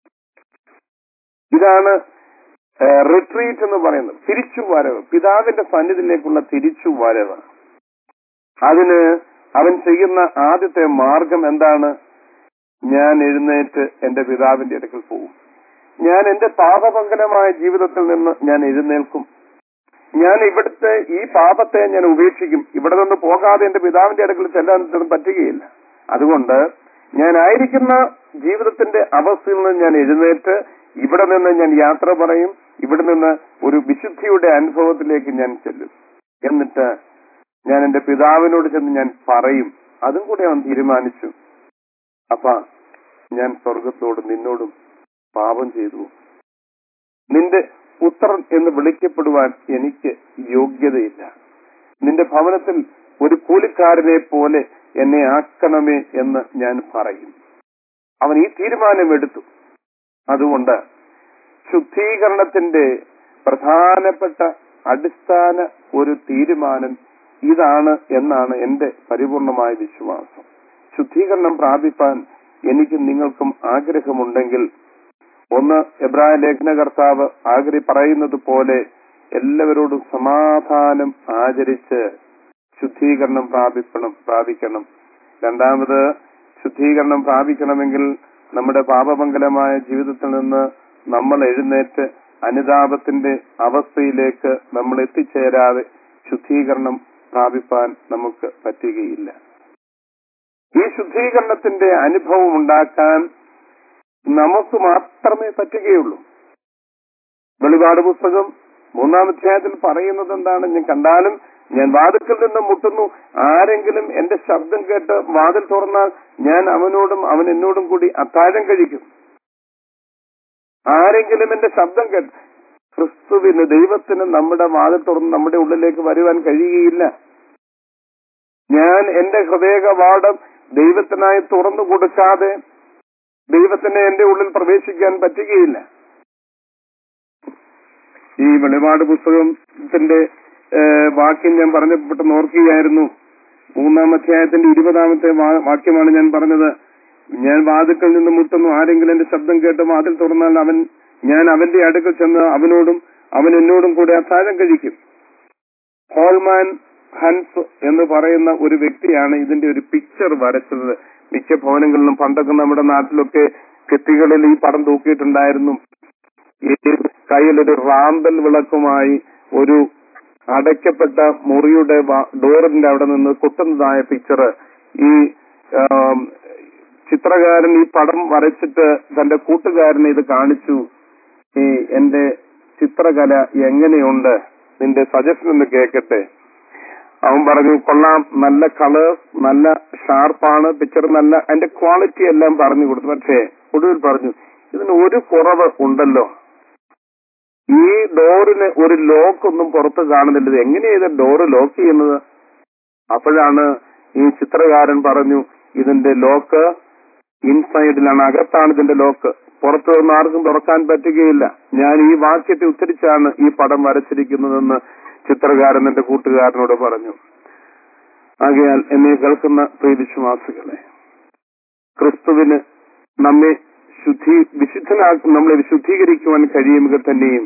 S2: ഇതാണ് റിട്രീറ്റ് എന്ന് പറയുന്നത് തിരിച്ചു വരവ് പിതാവിന്റെ സന്നിധിയിലേക്കുള്ള തിരിച്ചു വരവ് അതിന് അവൻ ചെയ്യുന്ന ആദ്യത്തെ മാർഗം എന്താണ് ഞാൻ എഴുന്നേറ്റ് എന്റെ പിതാവിന്റെ അടുക്കൽ പോകും ഞാൻ എന്റെ പാപപങ്കലമായ ജീവിതത്തിൽ നിന്ന് ഞാൻ എഴുന്നേൽക്കും ഞാൻ ഇവിടുത്തെ ഈ പാപത്തെ ഞാൻ ഉപേക്ഷിക്കും ഇവിടെ നിന്ന് പോകാതെ എന്റെ പിതാവിന്റെ അടുക്കൽ ചെല്ലാൻ ഇതൊന്നും പറ്റുകയില്ല അതുകൊണ്ട് ഞാൻ ആയിരിക്കുന്ന ജീവിതത്തിന്റെ അവസ്ഥയിൽ നിന്ന് ഞാൻ എഴുന്നേറ്റ് ഇവിടെ നിന്ന് ഞാൻ യാത്ര പറയും ഇവിടെ നിന്ന് ഒരു വിശുദ്ധിയുടെ അനുഭവത്തിലേക്ക് ഞാൻ ചെല്ലും എന്നിട്ട് ഞാൻ എന്റെ പിതാവിനോട് ചെന്ന് ഞാൻ പറയും അതും കൂടി അവൻ തീരുമാനിച്ചു അപ്പ ഞാൻ സ്വർഗത്തോട് നിന്നോടും പാപം ചെയ്തു നിന്റെ പുത്രൻ എന്ന് വിളിക്കപ്പെടുവാൻ എനിക്ക് യോഗ്യതയില്ല നിന്റെ ഭവനത്തിൽ ഒരു കൂലിക്കാരനെ പോലെ എന്നെ ആക്കണമേ എന്ന് ഞാൻ പറയും അവൻ ഈ തീരുമാനമെടുത്തു അതുകൊണ്ട് ശുദ്ധീകരണത്തിന്റെ പ്രധാനപ്പെട്ട അടിസ്ഥാന ഒരു തീരുമാനം ഇതാണ് എന്നാണ് എന്റെ പരിപൂർണമായ വിശ്വാസം ശുദ്ധീകരണം പ്രാപിപ്പാൻ എനിക്ക് നിങ്ങൾക്കും ആഗ്രഹമുണ്ടെങ്കിൽ ഒന്ന് എബ്രായ ലേഖനകർത്താവ് ആഗ്രഹി പറയുന്നത് പോലെ എല്ലാവരോടും സമാധാനം ആചരിച്ച് ശുദ്ധീകരണം പ്രാപിക്കണം പ്രാപിക്കണം രണ്ടാമത് ശുദ്ധീകരണം പ്രാപിക്കണമെങ്കിൽ നമ്മുടെ പാപമംഗലമായ ജീവിതത്തിൽ നിന്ന് നമ്മൾ എഴുന്നേറ്റ് അനുതാപത്തിന്റെ അവസ്ഥയിലേക്ക് നമ്മൾ എത്തിച്ചേരാതെ ശുദ്ധീകരണം പ്രാപിപ്പാൻ നമുക്ക് പറ്റുകയില്ല ഈ ശുദ്ധീകരണത്തിന്റെ അനുഭവം ഉണ്ടാക്കാൻ നമുക്ക് മാത്രമേ പറ്റുകയുള്ളൂ വെളിപാട് പുസ്തകം മൂന്നാം അധ്യായത്തിൽ പറയുന്നത് എന്താണ് ഞാൻ കണ്ടാലും ഞാൻ വാതിൽക്കൽ നിന്ന് മുട്ടുന്നു ആരെങ്കിലും എന്റെ ശബ്ദം കേട്ട് വാതിൽ തുറന്നാൽ ഞാൻ അവനോടും അവൻ എന്നോടും കൂടി അത്താഴം കഴിക്കും ആരെങ്കിലും എന്റെ ശബ്ദം കേട്ട് ക്രിസ്തുവിന് ദൈവത്തിന് നമ്മുടെ വാതിൽ തുറന്ന് നമ്മുടെ ഉള്ളിലേക്ക് വരുവാൻ കഴിയുകയില്ല ഞാൻ എന്റെ ഹൃദയകവാടം ദൈവത്തിനായി തുറന്നു കൊടുക്കാതെ ദൈവത്തിന് എന്റെ ഉള്ളിൽ പ്രവേശിക്കാൻ പറ്റുകയില്ല ഈ വെളിപാട് പുസ്തകത്തിന്റെ ഏഹ്, വാക്യം ഞാൻ പറഞ്ഞപ്പെട്ട് നോർക്കുകയായിരുന്നു മൂന്നാം അധ്യായത്തിന്റെ ഇരുപതാമത്തെ വാ- വാക്യമാണ് ഞാൻ പറഞ്ഞത് ഞാൻ വാതിൽക്കൽ നിന്ന് മുട്ടുന്നു ആരെങ്കിലും എന്റെ ശബ്ദം കേട്ട് വാതിൽ തുറന്നാൽ അവൻ ഞാൻ അവന്റെ അടുക്കൽ ചെന്ന് അവനോടും അവൻ എന്നോടും കൂടെ അത്താഴം കഴിക്കും ഹോൾമാൻ ഹൻസ് എന്ന് പറയുന്ന ഒരു വ്യക്തിയാണ് ഇതിന്റെ ഒരു പിക്ചർ വരച്ചത് മിക്ക ഭവനങ്ങളിലും പണ്ടൊക്കെ നമ്മുടെ നാട്ടിലൊക്കെ കെത്തികളിൽ ഈ പടം തൂക്കിയിട്ടുണ്ടായിരുന്നു ഈ കയ്യിലൊരു റാന്തൽ വിളക്കുമായി ഒരു അടയ്ക്കപ്പെട്ട മുറിയുടെ വാ- ഡോറിന്റെ അവിടെ നിന്ന് കുത്തുന്നതായ പിക്ചർ ഈ ആം, ചിത്രകാരൻ ഈ പടം വരച്ചിട്ട് തന്റെ കൂട്ടുകാരനെ ഇത് കാണിച്ചു ഈ എന്റെ ചിത്രകല എങ്ങനെയുണ്ട് നിന്റെ സജഷൻ ഒന്ന് കേൾക്കട്ടെ അവൻ പറഞ്ഞു കൊള്ളാം നല്ല കളേഴ്സ് നല്ല ഷാർപ്പാണ് പിക്ചർ നല്ല അതിന്റെ ക്വാളിറ്റി എല്ലാം പറഞ്ഞു കൊടുത്തു പക്ഷേ ഒടുവിൽ പറഞ്ഞു ഇതിന് ഒരു കുറവ് ഉണ്ടല്ലോ ഈ ഡോറിന് ഒരു ലോക്ക് ഒന്നും പുറത്ത് കാണുന്നില്ല ഇത് എങ്ങനെയാ ഇത് ഡോറ് ലോക്ക് ചെയ്യുന്നത് അപ്പോഴാണ് ഈ ചിത്രകാരൻ പറഞ്ഞു ഇതിന്റെ ലോക്ക് ഇൻസൈഡിലാണ് അകത്താണ് ഇതിന്റെ ലോക്ക് പുറത്തു നിന്ന് ആർക്കും തുറക്കാൻ പറ്റുകയില്ല ഞാൻ ഈ വാക്യത്തെ ഉദ്ധരിച്ചാണ് ഈ പടം വരച്ചിരിക്കുന്നതെന്ന് ചിത്രകാരൻ എന്റെ കൂട്ടുകാരനോട് പറഞ്ഞു ആകയാൽ എന്നെ കേൾക്കുന്ന പ്രിയ വിശ്വാസികളെ ക്രിസ്തുവിന് നമ്മെ ശുദ്ധി വിശുദ്ധനാക്കും നമ്മളെ വിശുദ്ധീകരിക്കുവാൻ കഴിയുമെങ്കിൽ തന്നെയും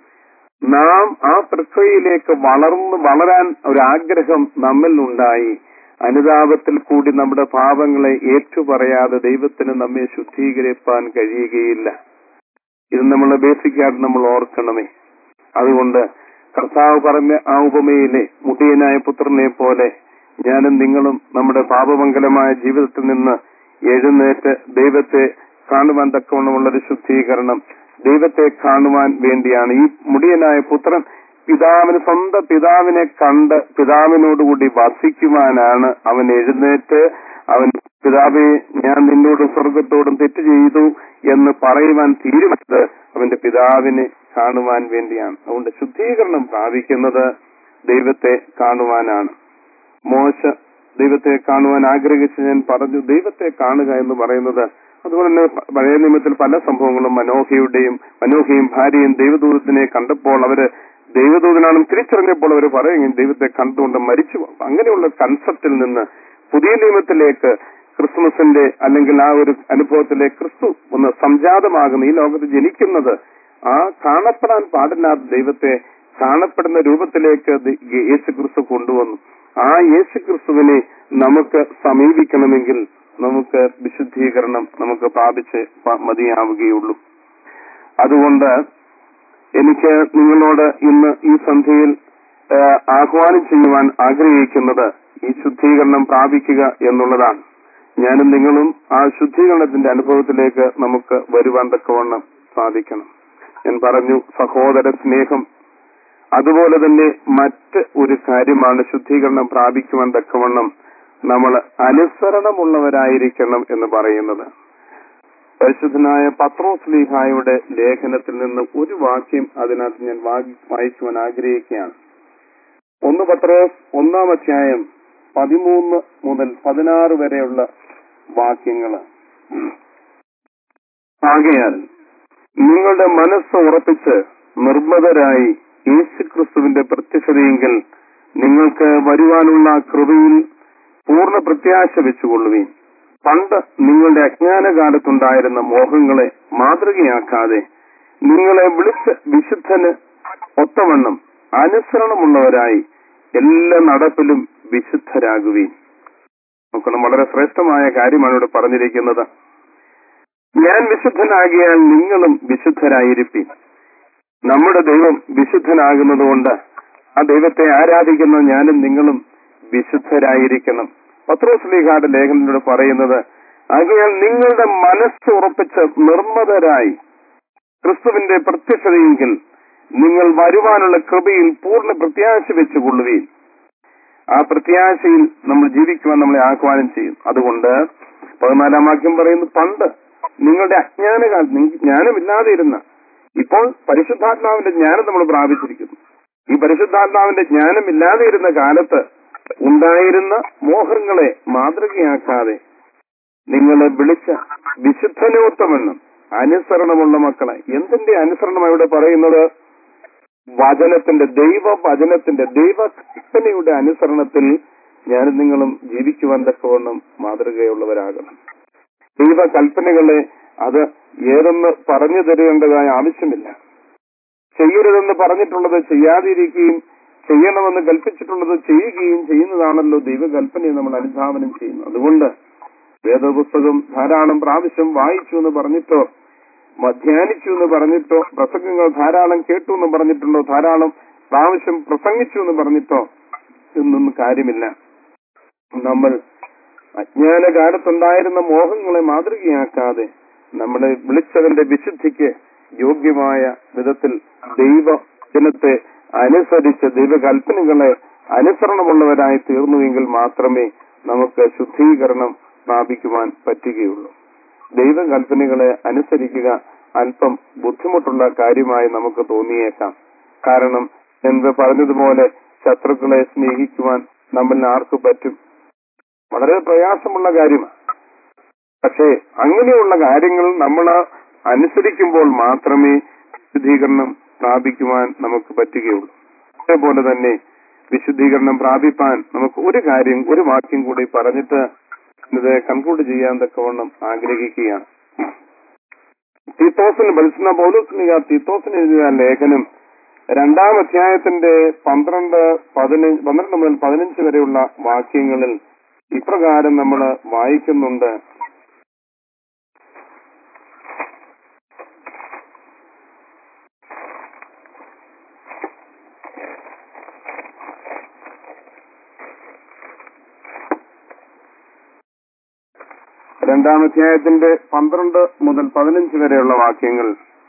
S2: നാം ആ പ്രക്രിയയിലേക്ക് വളർന്ന് വളരാൻ ഒരാഗ്രഹം നമ്മിൽ ഉണ്ടായി അനുതാപത്തിൽ കൂടി നമ്മുടെ പാപങ്ങളെ ഏറ്റുപറയാതെ ദൈവത്തിന് നമ്മെ ശുദ്ധീകരിപ്പാൻ കഴിയുകയില്ല ഇത് നമ്മൾ ബേസിക്കായിട്ട് നമ്മൾ ഓർക്കണമേ അതുകൊണ്ട് കർത്താവ് പറഞ്ഞ ആ ഉപമയിലെ മുടിയനായ പുത്രനെ പോലെ ഞാനും നിങ്ങളും നമ്മുടെ പാപമംഗലമായ ജീവിതത്തിൽ നിന്ന് എഴുന്നേറ്റ് ദൈവത്തെ കാണുവാൻ തക്കവണ്ണമുള്ള ഒരു ശുദ്ധീകരണം ദൈവത്തെ കാണുവാൻ വേണ്ടിയാണ് ഈ മുടിയനായ പുത്രൻ പിതാവിന് സ്വന്തം പിതാവിനെ കണ്ട് പിതാവിനോടുകൂടി വസിക്കുവാനാണ് അവൻ എഴുന്നേറ്റ് അവൻ പിതാവെ ഞാൻ നിന്നോടും സ്വർഗത്തോടും തെറ്റ് ചെയ്തു എന്ന് പറയുവാൻ തീരുമാനിച്ചത് അവന്റെ പിതാവിനെ കാണുവാൻ വേണ്ടിയാണ് അതുകൊണ്ട് ശുദ്ധീകരണം പ്രാപിക്കുന്നത് ദൈവത്തെ കാണുവാനാണ് മോശ ദൈവത്തെ കാണുവാൻ ആഗ്രഹിച്ച് ഞാൻ പറഞ്ഞു ദൈവത്തെ കാണുക എന്ന് പറയുന്നത് അതുപോലെ തന്നെ പഴയ നിയമത്തിൽ പല സംഭവങ്ങളും മനോഹയുടെയും മനോഹയും ഭാര്യയും ദൈവദൂതത്തിനെ കണ്ടപ്പോൾ അവര് ദൈവദൂതനാണെന്ന് തിരിച്ചറിഞ്ഞപ്പോൾ അവർ പറയും ദൈവത്തെ കണ്ടുകൊണ്ട് മരിച്ചു പോകും. അങ്ങനെയുള്ള കൺസെപ്റ്റിൽ നിന്ന് പുതിയ നിയമത്തിലേക്ക് ക്രിസ്മസിന്റെ അല്ലെങ്കിൽ ആ ഒരു അനുഭവത്തിലെ ക്രിസ്തു ഒന്ന് സംജാതമാകുന്ന ഈ ലോകത്ത് ജനിക്കുന്നത് ആ കാണപ്പെടാൻ പാടില്ലാത്ത ദൈവത്തെ കാണപ്പെടുന്ന രൂപത്തിലേക്ക് ദ- യേശു ക്രിസ്തു കൊണ്ടുവന്നു ആ യേശു ക്രിസ്തുവിനെ നമുക്ക് സമീപിക്കണമെങ്കിൽ നമുക്ക് വിശുദ്ധീകരണം നമുക്ക് പ്രാപിച്ച് പ- മതിയാവുകയുള്ളൂ അതുകൊണ്ട് എനിക്ക് നിങ്ങളോട് ഇന്ന് ഈ സന്ധ്യയിൽ ആ, ആഹ്വാനം ചെയ്യുവാൻ ആഗ്രഹിക്കുന്നത് ഈ ശുദ്ധീകരണം പ്രാപിക്കുക എന്നുള്ളതാണ് ഞാനും നിങ്ങളും ആ ശുദ്ധീകരണത്തിന്റെ അനുഭവത്തിലേക്ക് നമുക്ക് വരുവാൻ തക്കവണ്ണം സാധിക്കണം ഞാൻ പറഞ്ഞു സഹോദര സ്നേഹം അതുപോലെ തന്നെ മറ്റ് ഒരു കാര്യമാണ് ശുദ്ധീകരണം പ്രാപിക്കുവാൻ തക്കവണ്ണം നമ്മൾ അനുസരണമുള്ളവരായിരിക്കണം എന്ന് പറയുന്നത് പരിശുദ്ധനായ പത്രോസ് ലീഹായുടെ ലേഖനത്തിൽ നിന്ന് ഒരു വാക്യം അതിനകത്ത് ഞാൻ വായി- വായിക്കുവാൻ ആഗ്രഹിക്കുകയാണ് ഒന്ന് പത്രോസ് ഒന്നാം അധ്യായം പതിമൂന്ന് മുതൽ പതിനാറ് വരെയുള്ള വാക്യങ്ങള് ആകയാൽ നിങ്ങളുടെ മനസ്സ് ഉറപ്പിച്ച് നിർമ്മതരായി യേശുക്രിസ്തുവിന്റെ പ്രത്യക്ഷതയെങ്കിൽ നിങ്ങൾക്ക് വരുവാനുള്ള കൃപയിൽ പൂർണ്ണ പ്രത്യാശ വെച്ചുകൊള്ളുകയും പണ്ട് നിങ്ങളുടെ അജ്ഞാനകാലത്തുണ്ടായിരുന്ന മോഹങ്ങളെ മാതൃകയാക്കാതെ നിങ്ങളെ വിളിച്ച് വിശുദ്ധന് ഒത്തവണ്ണം അനുസരണമുള്ളവരായി എല്ലാ നടപ്പിലും വിശുദ്ധരാകുകയും നോക്കണം വളരെ ശ്രേഷ്ഠമായ കാര്യമാണ് ഇവിടെ പറഞ്ഞിരിക്കുന്നത് ഞാൻ വിശുദ്ധനാകിയാൽ നിങ്ങളും വിശുദ്ധരായിരിക്കും നമ്മുടെ ദൈവം വിശുദ്ധനാകുന്നതുകൊണ്ട് ആ ദൈവത്തെ ആരാധിക്കുന്ന ഞാനും നിങ്ങളും വിശുദ്ധരായിരിക്കണം പത്രോസ്ലീഹായുടെ ലേഖനത്തിലൂടെ പറയുന്നത് ആകയാൽ നിങ്ങളുടെ മനസ്സ് ഉറപ്പിച്ച് നിർമ്മതരായി ക്രിസ്തുവിന്റെ പ്രത്യക്ഷതയെങ്കിൽ നിങ്ങൾ വരുവാനുള്ള കൃപയിൽ പൂർണ്ണ പ്രത്യാശ വെച്ചുകൊള്ളുകയും ആ പ്രത്യാശയിൽ നമ്മൾ ജീവിക്കുവാൻ നമ്മളെ ആഹ്വാനം ചെയ്യും അതുകൊണ്ട് പതിനാലാം വാക്യം പറയുന്നു പണ്ട് നിങ്ങളുടെ അജ്ഞാനകാലത്ത് നിങ്ങൾക്ക് ജ്ഞാനമില്ലാതെ ഇരുന്ന ഇപ്പോൾ പരിശുദ്ധാത്മാവിന്റെ ജ്ഞാനം നമ്മൾ പ്രാപിച്ചിരിക്കുന്നു ഈ പരിശുദ്ധാത്മാവിന്റെ ജ്ഞാനമില്ലാതെ ഇരുന്ന കാലത്ത് ഉണ്ടായിരുന്ന മോഹങ്ങളെ മാതൃകയാക്കാതെ നിങ്ങളെ വിളിച്ച വിശുദ്ധനോത്തമെന്നും അനുസരണമുള്ള മക്കളെ എന്തിന്റെ അനുസരണം ഇവിടെ പറയുന്നത് വചനത്തിന്റെ ദൈവ വചനത്തിന്റെ ദൈവ കൽപ്പനയുടെ അനുസരണത്തിൽ ഞാനും നിങ്ങളും ജീവിക്കുവാൻ തക്കവണ്ണം മാതൃകയുള്ളവരാകണം ദൈവ കൽപ്പനകളെ അത് ഏതെന്ന് പറഞ്ഞു തരേണ്ടതായ ആവശ്യമില്ല ചെയ്യരുതെന്ന് പറഞ്ഞിട്ടുള്ളത് ചെയ്യാതിരിക്കുകയും ചെയ്യണമെന്ന് കൽപ്പിച്ചിട്ടുള്ളത് ചെയ്യുകയും ചെയ്യുന്നതാണല്ലോ ദൈവകൽപ്പനയെ നമ്മൾ അനുധാവനം ചെയ്യുന്നത് അതുകൊണ്ട് വേദപുസ്തകം ധാരാളം പ്രാവശ്യം വായിച്ചു എന്ന് പറഞ്ഞിട്ടോ മ- ധ്യാനിച്ചു എന്ന് പറഞ്ഞിട്ടോ പ്രസംഗങ്ങൾ ധാരാളം കേട്ടു എന്ന് പറഞ്ഞിട്ടുണ്ടോ ധാരാളം പ്രാവശ്യം പ്രസംഗിച്ചു എന്ന് പറഞ്ഞിട്ടോ ഇതൊന്നും കാര്യമില്ല നമ്മൾ അജ്ഞാനകാലത്തുണ്ടായിരുന്ന മോഹങ്ങളെ മാതൃകയാക്കാതെ നമ്മളെ വിളിച്ചവന്റെ വിശുദ്ധിക്ക് യോഗ്യമായ വിധത്തിൽ ദൈവ ജനത്തെ അനുസരിച്ച് ദൈവകൽപ്പനകളെ അനുസരണമുള്ളവരായി തീർന്നുവെങ്കിൽ മാത്രമേ നമുക്ക് ശുദ്ധീകരണം പ്രാപിക്കുവാൻ പറ്റുകയുള്ളൂ ദൈവകൽപ്പനകളെ അനുസരിക്കുക അല്പം ബുദ്ധിമുട്ടുള്ള കാര്യമായി നമുക്ക് തോന്നിയേക്കാം കാരണം എന്ന് പറഞ്ഞതുപോലെ ശത്രുക്കളെ സ്നേഹിക്കുവാൻ നമ്മിൽ ആർക്ക് പറ്റും വളരെ പ്രയാസമുള്ള കാര്യമാണ് പക്ഷേ അങ്ങനെയുള്ള കാര്യങ്ങൾ നമ്മൾ അനുസരിക്കുമ്പോൾ മാത്രമേ വിശുദ്ധീകരണം പ്രാപിക്കുവാൻ നമുക്ക് പറ്റുകയുള്ളൂ അതേപോലെ തന്നെ വിശുദ്ധീകരണം പ്രാപിപ്പാൻ നമുക്ക് ഒരു കാര്യം ഒരു വാക്യം കൂടി പറഞ്ഞിട്ട് ഇത് കൺക്ലൂഡ് ചെയ്യാൻ തക്കവണ്ണം ആഗ്രഹിക്കുകയാണ് തീത്തോസിന് ബൽസന പൗലോസ്ലിക തീത്തോസിന് എഴുതിയ ലേഖനം രണ്ടാം അധ്യായത്തിന്റെ പന്ത്രണ്ട് പതിനഞ്ച് പന്ത്രണ്ട് മുതൽ പതിനഞ്ച് വരെയുള്ള വാക്യങ്ങളിൽ ഇപ്രകാരം നമ്മൾ വായിക്കുന്നുണ്ട് രണ്ടാം അധ്യായത്തിന്റെ പന്ത്രണ്ട് മുതൽ പതിനഞ്ച് വരെയുള്ള വാക്യങ്ങൾ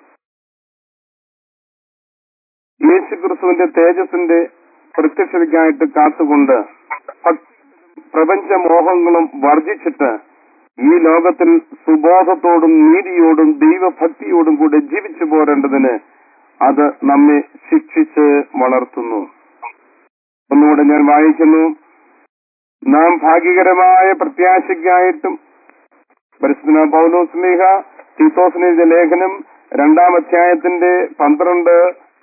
S2: യേശു ക്രിസ്തുവിന്റെ തേജസ്സിന്റെ പ്രത്യക്ഷതയ്ക്കായിട്ട് കാത്തുകൊണ്ട് ഭക്തി പ്രപഞ്ച മോഹങ്ങളും വർജിച്ചിട്ട് ഈ ലോകത്തിൽ സുബോധത്തോടും നീതിയോടും ദൈവഭക്തിയോടും കൂടെ ജീവിച്ചു പോരേണ്ടതിന് അത് നമ്മെ ശിക്ഷിച്ച് വളർത്തുന്നു ഒന്നുകൂടെ ഞാൻ വായിക്കുന്നു നാം ഭാഗ്യകരമായ പ്രത്യാശയ്ക്കായിട്ടും പരിശുദ്ധ പൗലോസ്ലേഹ തീത്തോസിന് എഴുതിയ ലേഖനം രണ്ടാം അധ്യായത്തിന്റെ പന്ത്രണ്ട്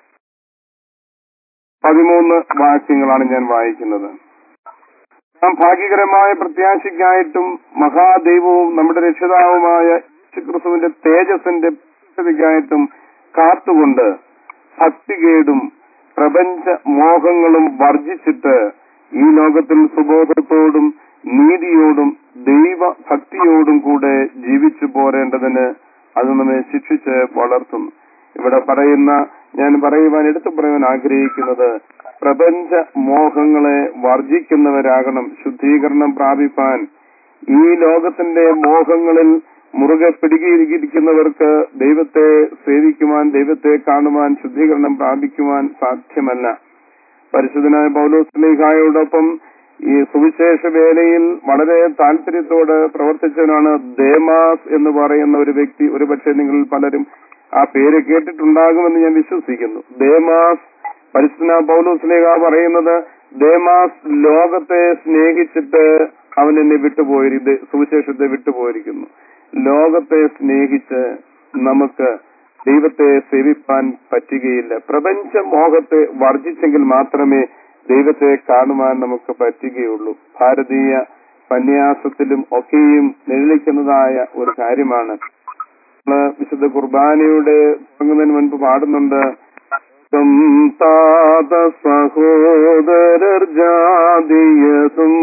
S2: പതിമൂന്ന് വാക്യങ്ങളാണ് ഞാൻ വായിക്കുന്നത് നാം ഭാഗ്യകരമായ പ്രത്യാശയ്ക്കായിട്ടും മഹാദൈവവും നമ്മുടെ രക്ഷിതാവുമായ യേശുക്രിസ്തുവിന്റെ തേജസ്സിന്റെ പ്രത്യക്ഷതയ്ക്കായിട്ടും കാത്തുകൊണ്ട് ഭക്തികേടും പ്രപഞ്ച മോഹങ്ങളും വർജിച്ചിട്ട് ഈ ലോകത്തിൽ സുബോധത്തോടും നീതിയോടും ദൈവഭക്തിയോടും കൂടെ ജീവിച്ചു പോരേണ്ടതിന് അത് നമ്മെ ശിക്ഷിച്ച് വളർത്തുന്നു ഇവിടെ പറയുന്ന ഞാൻ പറയുവാൻ എടുത്തു പറയുവാൻ ആഗ്രഹിക്കുന്നത് പ്രപഞ്ച മോഹങ്ങളെ വർജിക്കുന്നവരാകണം ശുദ്ധീകരണം പ്രാപിപ്പാൻ ഈ ലോകത്തിന്റെ മോഹങ്ങളിൽ മുറുകെ പിടികിയിരിക്കുന്നവർക്ക് ദൈവത്തെ സേവിക്കുവാൻ ദൈവത്തെ കാണുവാൻ ശുദ്ധീകരണം പ്രാപിക്കുവാൻ സാധ്യമല്ല പരിശുദ്ധനായ പൗലോസ്ലിഹായോടൊപ്പം ഈ സുവിശേഷ വേലയിൽ വളരെ താല്പര്യത്തോട് പ്രവർത്തിച്ചവനാണ് ദേമാസ് എന്ന് പറയുന്ന ഒരു വ്യക്തി ഒരുപക്ഷെ നിങ്ങൾ പലരും ആ പേര് കേട്ടിട്ടുണ്ടാകുമെന്ന് ഞാൻ വിശ്വസിക്കുന്നു ദേമാസ് പരിശുദ്ധ പൗലോസ്ലേഖ പറയുന്നത് ദേമാസ് ലോകത്തെ സ്നേഹിച്ചിട്ട് അവൻ എന്നെ വിട്ടുപോയി സുവിശേഷത്തെ വിട്ടുപോയിരിക്കുന്നു ലോകത്തെ സ്നേഹിച്ച് നമുക്ക് ദൈവത്തെ സേവിപ്പാൻ പറ്റുകയില്ല പ്രപഞ്ച മോഹത്തെ വർജിച്ചെങ്കിൽ മാത്രമേ ദൈവത്തെ കാണുവാൻ നമുക്ക് പറ്റുകയുള്ളൂ ഭാരതീയ സന്യാസത്തിലും ഒക്കെയും നിഴലിക്കുന്നതായ ഒരു കാര്യമാണ് നമ്മള് വിശുദ്ധ കുർബാനയുടെ തുടങ്ങുന്നതിന് മുൻപ് പാടുന്നുണ്ട് ും താത സഹോദരർ ജാതിയതും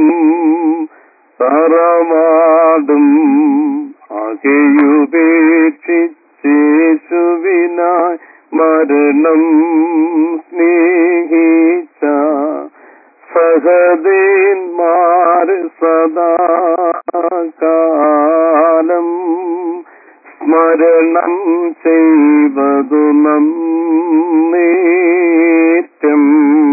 S2: തറവാടും ആകെയുപേക്ഷിച്ചേശുവിനായി മരണം സ്നേഹിച്ച സഹദേന്മാർ സദാകാലം സ്മരണം ചെയ്വതു നന്നേറ്റം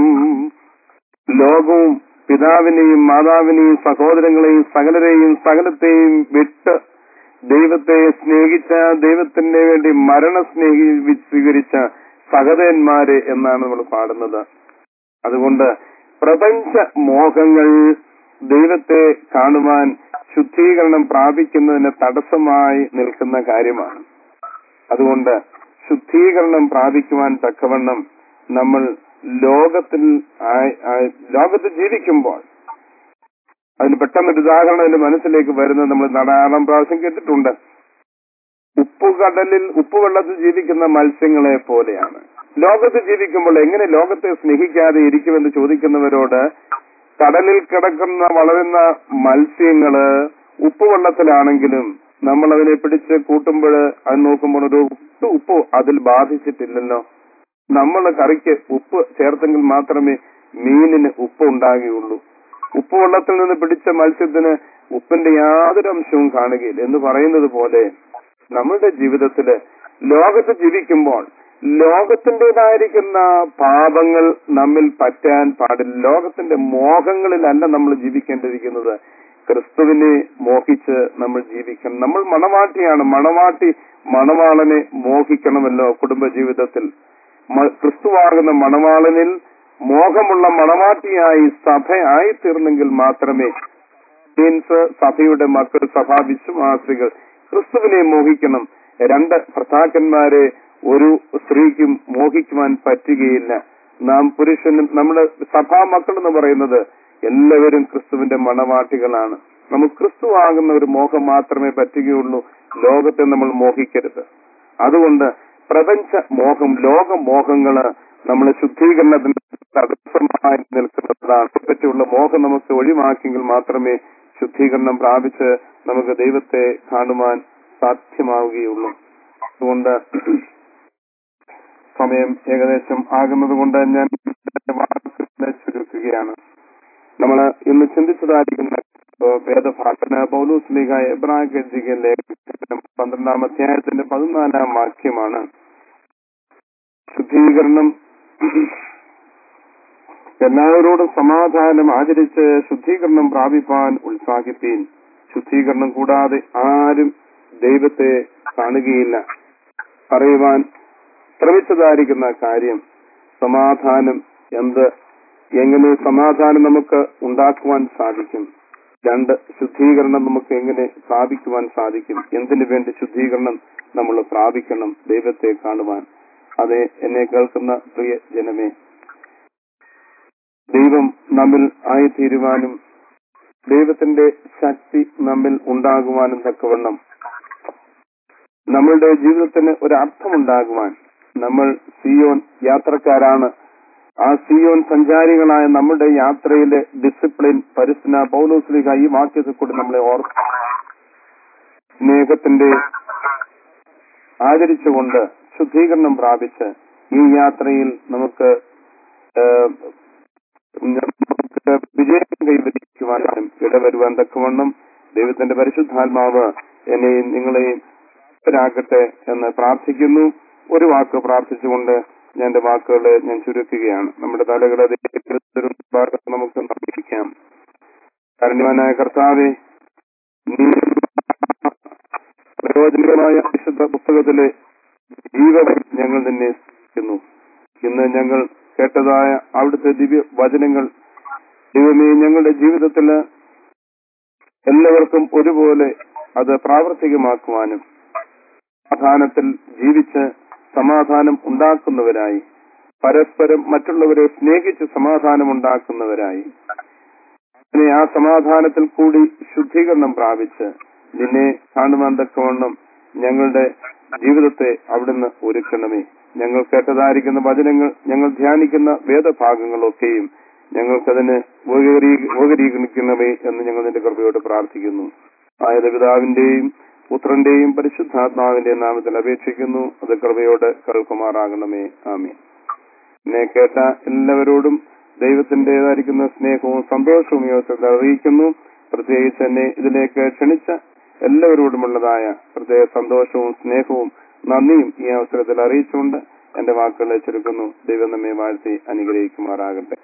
S2: ലോകവും പിതാവിനെയും മാതാവിനെയും സഹോദരങ്ങളെയും സകലരെയും സകലത്തെയും വിട്ട് ദൈവത്തെ സ്നേഹിച്ച ദൈവത്തിന് വേണ്ടി മരണ സ്നേഹി സ്വീകരിച്ച സഹതന്മാര് എന്നാണ് നമ്മൾ പാടുന്നത് അതുകൊണ്ട് പ്രപഞ്ച മോഹങ്ങൾ ദൈവത്തെ കാണുവാൻ ശുദ്ധീകരണം പ്രാപിക്കുന്നതിന് തടസ്സമായി നിൽക്കുന്ന കാര്യമാണ് അതുകൊണ്ട് ശുദ്ധീകരണം പ്രാപിക്കുവാൻ തക്കവണ്ണം നമ്മൾ ലോകത്തിൽ ആയി- ആയി- ലോകത്ത് ജീവിക്കുമ്പോൾ അതിന് പെട്ടെന്നൊരു ഉദാഹരണം എന്റെ മനസ്സിലേക്ക് വരുന്നത് നമ്മൾ ധാരാളം പ്രാവശ്യം കേട്ടിട്ടുണ്ട് ഉപ്പുകടലിൽ ഉപ്പുവെള്ളത്തിൽ ജീവിക്കുന്ന മത്സ്യങ്ങളെ പോലെയാണ് ലോകത്ത് ജീവിക്കുമ്പോൾ എങ്ങനെ ലോകത്തെ സ്നേഹിക്കാതെ ഇരിക്കുമെന്ന് ചോദിക്കുന്നവരോട് കടലിൽ കിടക്കുന്ന വളരുന്ന മത്സ്യങ്ങള് ഉപ്പുവെള്ളത്തിലാണെങ്കിലും നമ്മൾ അതിനെ പിടിച്ച് കൂട്ടുമ്പോൾ അത് നോക്കുമ്പോൾ ഒരു ഒട്ടും ഉപ്പ് അതിൽ ബാധിച്ചിട്ടില്ലല്ലോ നമ്മൾ കറിക്ക് ഉപ്പ് ചേർത്തെങ്കിൽ മാത്രമേ മീനിന് ഉപ്പ് ഉണ്ടാകുകയുള്ളൂ ഉപ്പുവെള്ളത്തിൽ നിന്ന് പിടിച്ച മത്സ്യത്തിന് ഉപ്പിന്റെ യാതൊരു അംശവും കാണുകയില്ല എന്ന് പറയുന്നത് പോലെ നമ്മളുടെ ജീവിതത്തില് ലോകത്ത് ജീവിക്കുമ്പോൾ ലോകത്തിൻ്റെതായിരിക്കുന്ന പാപങ്ങൾ നമ്മിൽ പറ്റാൻ പാടില്ല ലോകത്തിന്റെ മോഹങ്ങളിലല്ല നമ്മൾ ജീവിക്കേണ്ടിയിരിക്കുന്നത് ക്രിസ്തുവിനെ മോഹിച്ച് നമ്മൾ ജീവിക്കണം നമ്മൾ മണവാട്ടിയാണ് മണവാട്ടി മണവാളനെ മോഹിക്കണമല്ലോ കുടുംബജീവിതത്തിൽ മ- ക്രിസ്തുവാകുന്ന മണവാളനിൽ മോഹമുള്ള മണവാട്ടിയായി സഭയായി തീർന്നെങ്കിൽ മാത്രമേ മീൻസ് സഭയുടെ മക്കൾ സഭാ വിശ്വാസികൾ ക്രിസ്തുവിനെ മോഹിക്കണം രണ്ട് ഭർത്താക്കന്മാരെ ഒരു സ്ത്രീക്കും മോഹിക്കുവാൻ പറ്റുകയില്ല നാം പുരുഷനും നമ്മുടെ സഭാ മക്കൾ എന്ന് പറയുന്നത് എല്ലാവരും ക്രിസ്തുവിന്റെ മണവാട്ടികളാണ് നമുക്ക് ക്രിസ്തു ആകുന്ന ഒരു മോഹം മാത്രമേ പറ്റുകയുള്ളൂ ലോകത്തെ നമ്മൾ മോഹിക്കരുത് അതുകൊണ്ട് പ്രപഞ്ച മോഹം ലോക മോഹങ്ങള് നമ്മളെ ശുദ്ധീകരണത്തിന് തടസ്സമായി നിൽക്കുന്നതാണ് പറ്റിയുള്ള മോഹം നമുക്ക് ഒഴിവാക്കിയെങ്കിൽ മാത്രമേ ശുദ്ധീകരണം പ്രാപിച്ച് നമുക്ക് ദൈവത്തെ കാണുവാൻ സാധ്യമാവുകയുള്ളൂ അതുകൊണ്ട് സമയം ഏകദേശം ആകുന്നത് കൊണ്ട് ഞാൻ എന്റെ വാക്കുകളെ ചുരുക്കുകയാണ് നമ്മൾ ഇന്ന് ചിന്തിച്ചതായിരിക്കുന്ന ഏഹ്, വേദഭാഗത്തിന് പൗലൂസ് ലീഗ എബ്രാഹിം എഴുതിയ ലേഖനം പന്ത്രണ്ടാം അധ്യായത്തിന്റെ പതിനാലാം വാക്യമാണ് ശുദ്ധീകരണം എല്ലാവരോടും സമാധാനം ആചരിച്ച് ശുദ്ധീകരണം പ്രാപിപ്പാൻ ഉത്സാഹിപ്പീൻ ശുദ്ധീകരണം കൂടാതെ ആരും ദൈവത്തെ കാണുകയില്ല പറയുവാൻ ശ്രമിച്ചതായിരിക്കുന്ന കാര്യം സമാധാനം എന്ത് എങ്ങനെ സമാധാനം നമുക്ക് ഉണ്ടാക്കുവാൻ സാധിക്കും രണ്ട് ശുദ്ധീകരണം നമുക്ക് എങ്ങനെ പ്രാപിക്കുവാൻ സാധിക്കും എന്തിനു വേണ്ടി ശുദ്ധീകരണം നമ്മൾ പ്രാപിക്കണം ദൈവത്തെ കാണുവാൻ അതെ എന്നെ കേൾക്കുന്ന പ്രിയ ജനമേ ദൈവം നമ്മിൽ ആയിത്തീരുവാനും ദൈവത്തിന്റെ ശക്തി നമ്മിൽ ഉണ്ടാകുവാനും തക്കവണ്ണം നമ്മളുടെ ജീവിതത്തിന് ഒരു അർത്ഥമുണ്ടാകുവാൻ നമ്മൾ സിയോൻ യാത്രക്കാരാണ് ആ സിയോൻ സഞ്ചാരികളായ നമ്മുടെ യാത്രയിലെ ഡിസിപ്ലിൻ പരിസ്ഥിന പൗലോസ്ലിക ഈ വാക്യത്തിൽ കൂടി നമ്മളെ ഓർക്കും സ്നേഹത്തിന്റെ ആചരിച്ചുകൊണ്ട് ശുദ്ധീകരണം പ്രാപിച്ച് ഈ യാത്രയിൽ നമുക്ക് ഏഹ്, നമുക്ക് വിജയം കൈവരിക്കുവാനും ഇടവരുവാൻ തക്കവണ്ണം ദൈവത്തിന്റെ പരിശുദ്ധാത്മാവ് എന്നെയും നിങ്ങളെയും പ്രാപ്തരാക്കട്ടെ എന്ന് പ്രാർത്ഥിക്കുന്നു ഒരു വാക്ക് പ്രാർത്ഥിച്ചുകൊണ്ട് ഞാൻ എന്റെ വാക്കുകളെ ഞാൻ ചുരുക്കുകയാണ് നമ്മുടെ തലകളെ ദൈവത്തിന്റെ ഭാഗത്ത് നമുക്ക് നമിക്കാം കാരണവാനായ കർത്താവെ നീ പ്രയോജനകരമായ വിശുദ്ധ പുസ്തകത്തിലെ ജീവൻ ഞങ്ങൾ നിന്നെ സ്നേഹിക്കുന്നു ഇന്ന് ഞങ്ങൾ കേട്ടതായ അവിടുത്തെ ദിവ്യ വചനങ്ങൾ ദൈവമേ ഞങ്ങളുടെ ജീവിതത്തില് എല്ലാവർക്കും ഒരുപോലെ അത് പ്രാവർത്തികമാക്കുവാനും സമാധാനത്തിൽ ജീവിച്ച് സമാധാനം ഉണ്ടാക്കുന്നവരായി പരസ്പരം മറ്റുള്ളവരെ സ്നേഹിച്ച് സമാധാനം ഉണ്ടാക്കുന്നവരായി അങ്ങനെ ആ സമാധാനത്തിൽ കൂടി ശുദ്ധീകരണം പ്രാപിച്ച് നിന്നെ കാണുവാൻ തക്കവണ്ണം ഞങ്ങളുടെ ജീവിതത്തെ അവിടുന്ന് ഒരുക്കണമേ ഞങ്ങൾ കേട്ടതായിരിക്കുന്ന വചനങ്ങൾ ഞങ്ങൾ ധ്യാനിക്കുന്ന വേദഭാഗങ്ങളൊക്കെയും ഞങ്ങൾക്കതിന് ഉപകരീ- ഉപകരീകരിക്കണമേ എന്ന് ഞങ്ങൾ നിന്റെ കൃപയോട് പ്രാർത്ഥിക്കുന്നു ആയത് പിതാവിന്റെയും പുത്രന്റെയും പരിശുദ്ധാത്മാവിന്റെയും നാമത്തിൽ അപേക്ഷിക്കുന്നു അത് കൃപയോട് കേൾക്കുമാറാകണമേ ആമേ എന്നെ കേട്ട എല്ലാവരോടും ദൈവത്തിന്റേതായിരിക്കുന്ന സ്നേഹവും സന്തോഷവും ഈ അവസരത്തിൽ അറിയിക്കുന്നു പ്രത്യേകിച്ച് എന്നെ ഇതിലേക്ക് ക്ഷണിച്ച എല്ലാവരോടുമുള്ളതായ പ്രത്യേക സന്തോഷവും സ്നേഹവും നന്ദിയും ഈ അവസരത്തിൽ അറിയിച്ചുകൊണ്ട് എന്റെ വാക്കുകളെ ചുരുക്കുന്നു ദൈവം നമ്മെ വാഴ്ത്തി അനുഗ്രഹിക്കുമാറാകട്ടെ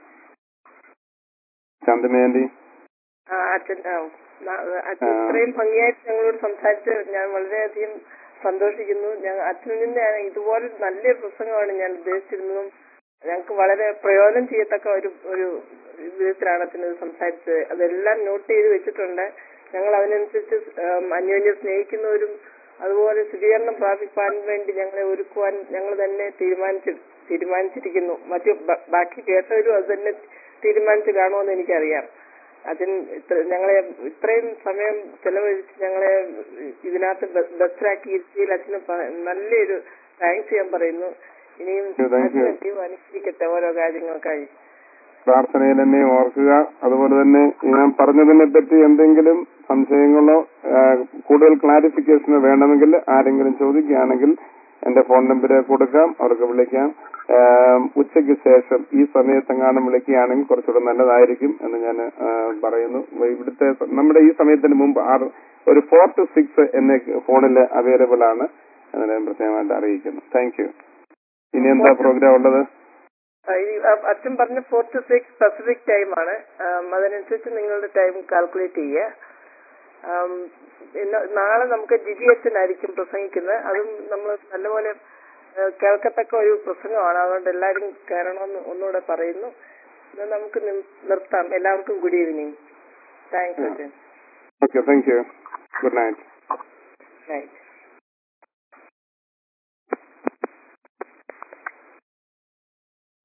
S2: ചന്ദ്രമേന്തി
S1: ആ, അച്ഛൻ ആ, ന- അച്ഛൻ ഇത്രയും ഭംഗിയായിട്ട് ഞങ്ങളോട് സംസാരിച്ച് ഞാൻ വളരെയധികം സന്തോഷിക്കുന്നു ഞാൻ അച്ഛനിൽ നിന്ന് ഞാൻ ഇതുപോലെ നല്ലൊരു പ്രസംഗമാണ് ഞാൻ ഉദ്ദേശിച്ചിരുന്നതും ഞങ്ങൾക്ക് വളരെ പ്രയോജനം ചെയ്യത്തക്ക ഒരു ഒരു വിധത്തിലാണ് അച്ഛൻ ഇത് സംസാരിച്ചത് അതെല്ലാം നോട്ട് ചെയ്ത് വെച്ചിട്ടുണ്ട് ഞങ്ങൾ അതിനനുസരിച്ച് ഉം, അന്യോന്യം സ്നേഹിക്കുന്നവരും അതുപോലെ സ്ഥിരീകരണം പ്രാപിക്കാൻ വേണ്ടി ഞങ്ങളെ ഒരുക്കുവാൻ ഞങ്ങൾ തന്നെ തീരുമാനിച്ചു തീരുമാനിച്ചിരിക്കുന്നു മറ്റു ബ- ബാക്കി കേട്ടവരും അത് തന്നെ തീരുമാനിച്ചു കാണുമെന്ന് എനിക്കറിയാം അതിന് ഇത്ര ഞങ്ങളെ ഇത്രയും സമയം ചെലവഴിച്ച് ഞങ്ങളെ ഇതിനകത്ത് ബ- ബസ്സിലാക്കി ഇരുത്തിയിൽ അച്ഛന് പ- നല്ലൊരു താങ്ക്സ് ഞാൻ പറയുന്നു ഇനിയും
S2: Thank you.
S1: അച്ഛനെ ദൈവം അനുഗ്രഹിക്കട്ടെ ഓരോ കാര്യങ്ങൾക്കായി
S2: പ്രാർത്ഥനയിൽ എന്നെ ഓർക്കുക അതുപോലെ തന്നെ ഞാൻ പറഞ്ഞതിനെ പറ്റി എന്തെങ്കിലും സംശയങ്ങളോ ആ, കൂടുതൽ ക്ലാരിഫിക്കേഷനോ വേണമെങ്കിൽ ആരെങ്കിലും ചോദിക്കുകയാണെങ്കിൽ എന്റെ ഫോൺ നമ്പർ കൊടുക്കാം അവർക്ക് വിളിക്കാം ആ, ഉച്ചയ്ക്ക് ശേഷം ഈ സമയത്തെങ്ങാനും വിളിക്കുകയാണെങ്കിൽ കുറച്ചുകൂടെ നല്ലതായിരിക്കും എന്ന് ഞാൻ ആ, പറയുന്നു ഇവിടുത്തെ നമ്മുടെ ഈ സമയത്തിന് മുമ്പ് ആറ് ഒരു ഫോർ ടു സിക്സ് എന്നെ ഫോണിൽ അവൈലബിൾ ആണ് എന്ന് ഞാൻ പ്രത്യേകമായിട്ട് അറിയിക്കുന്നു താങ്ക് യു ഇനി എന്താ പ്രോഗ്രാം ഉള്ളത്
S1: ആ, ഈ, ആ, അച്ഛൻ പറഞ്ഞ ഫോർ ടു സിക്സ് പസഫിക് ടൈമാണ് അതിനനുസരിച്ച് നിങ്ങളുടെ ടൈം കാൽക്കുലേറ്റ് ചെയ്യുക ആം, ഇന്ന് നാളെ നമുക്ക് ജിജി അച്ഛനായിരിക്കും പ്രസംഗിക്കുന്നത് അതും നമ്മൾ നല്ലപോലെ ആ, കേൾക്കത്തക്ക ഒരു പ്രസംഗമാണ് അതുകൊണ്ട് എല്ലാവരും കയറണമെന്ന് ഒന്നുകൂടെ പറയുന്നു എന്നാൽ നമുക്ക് നി- നിർത്താം എല്ലാവർക്കും ഗുഡ് ഈവനിങ് താങ്ക്സ് അച്ഛൻ
S2: okay thank you good night
S1: night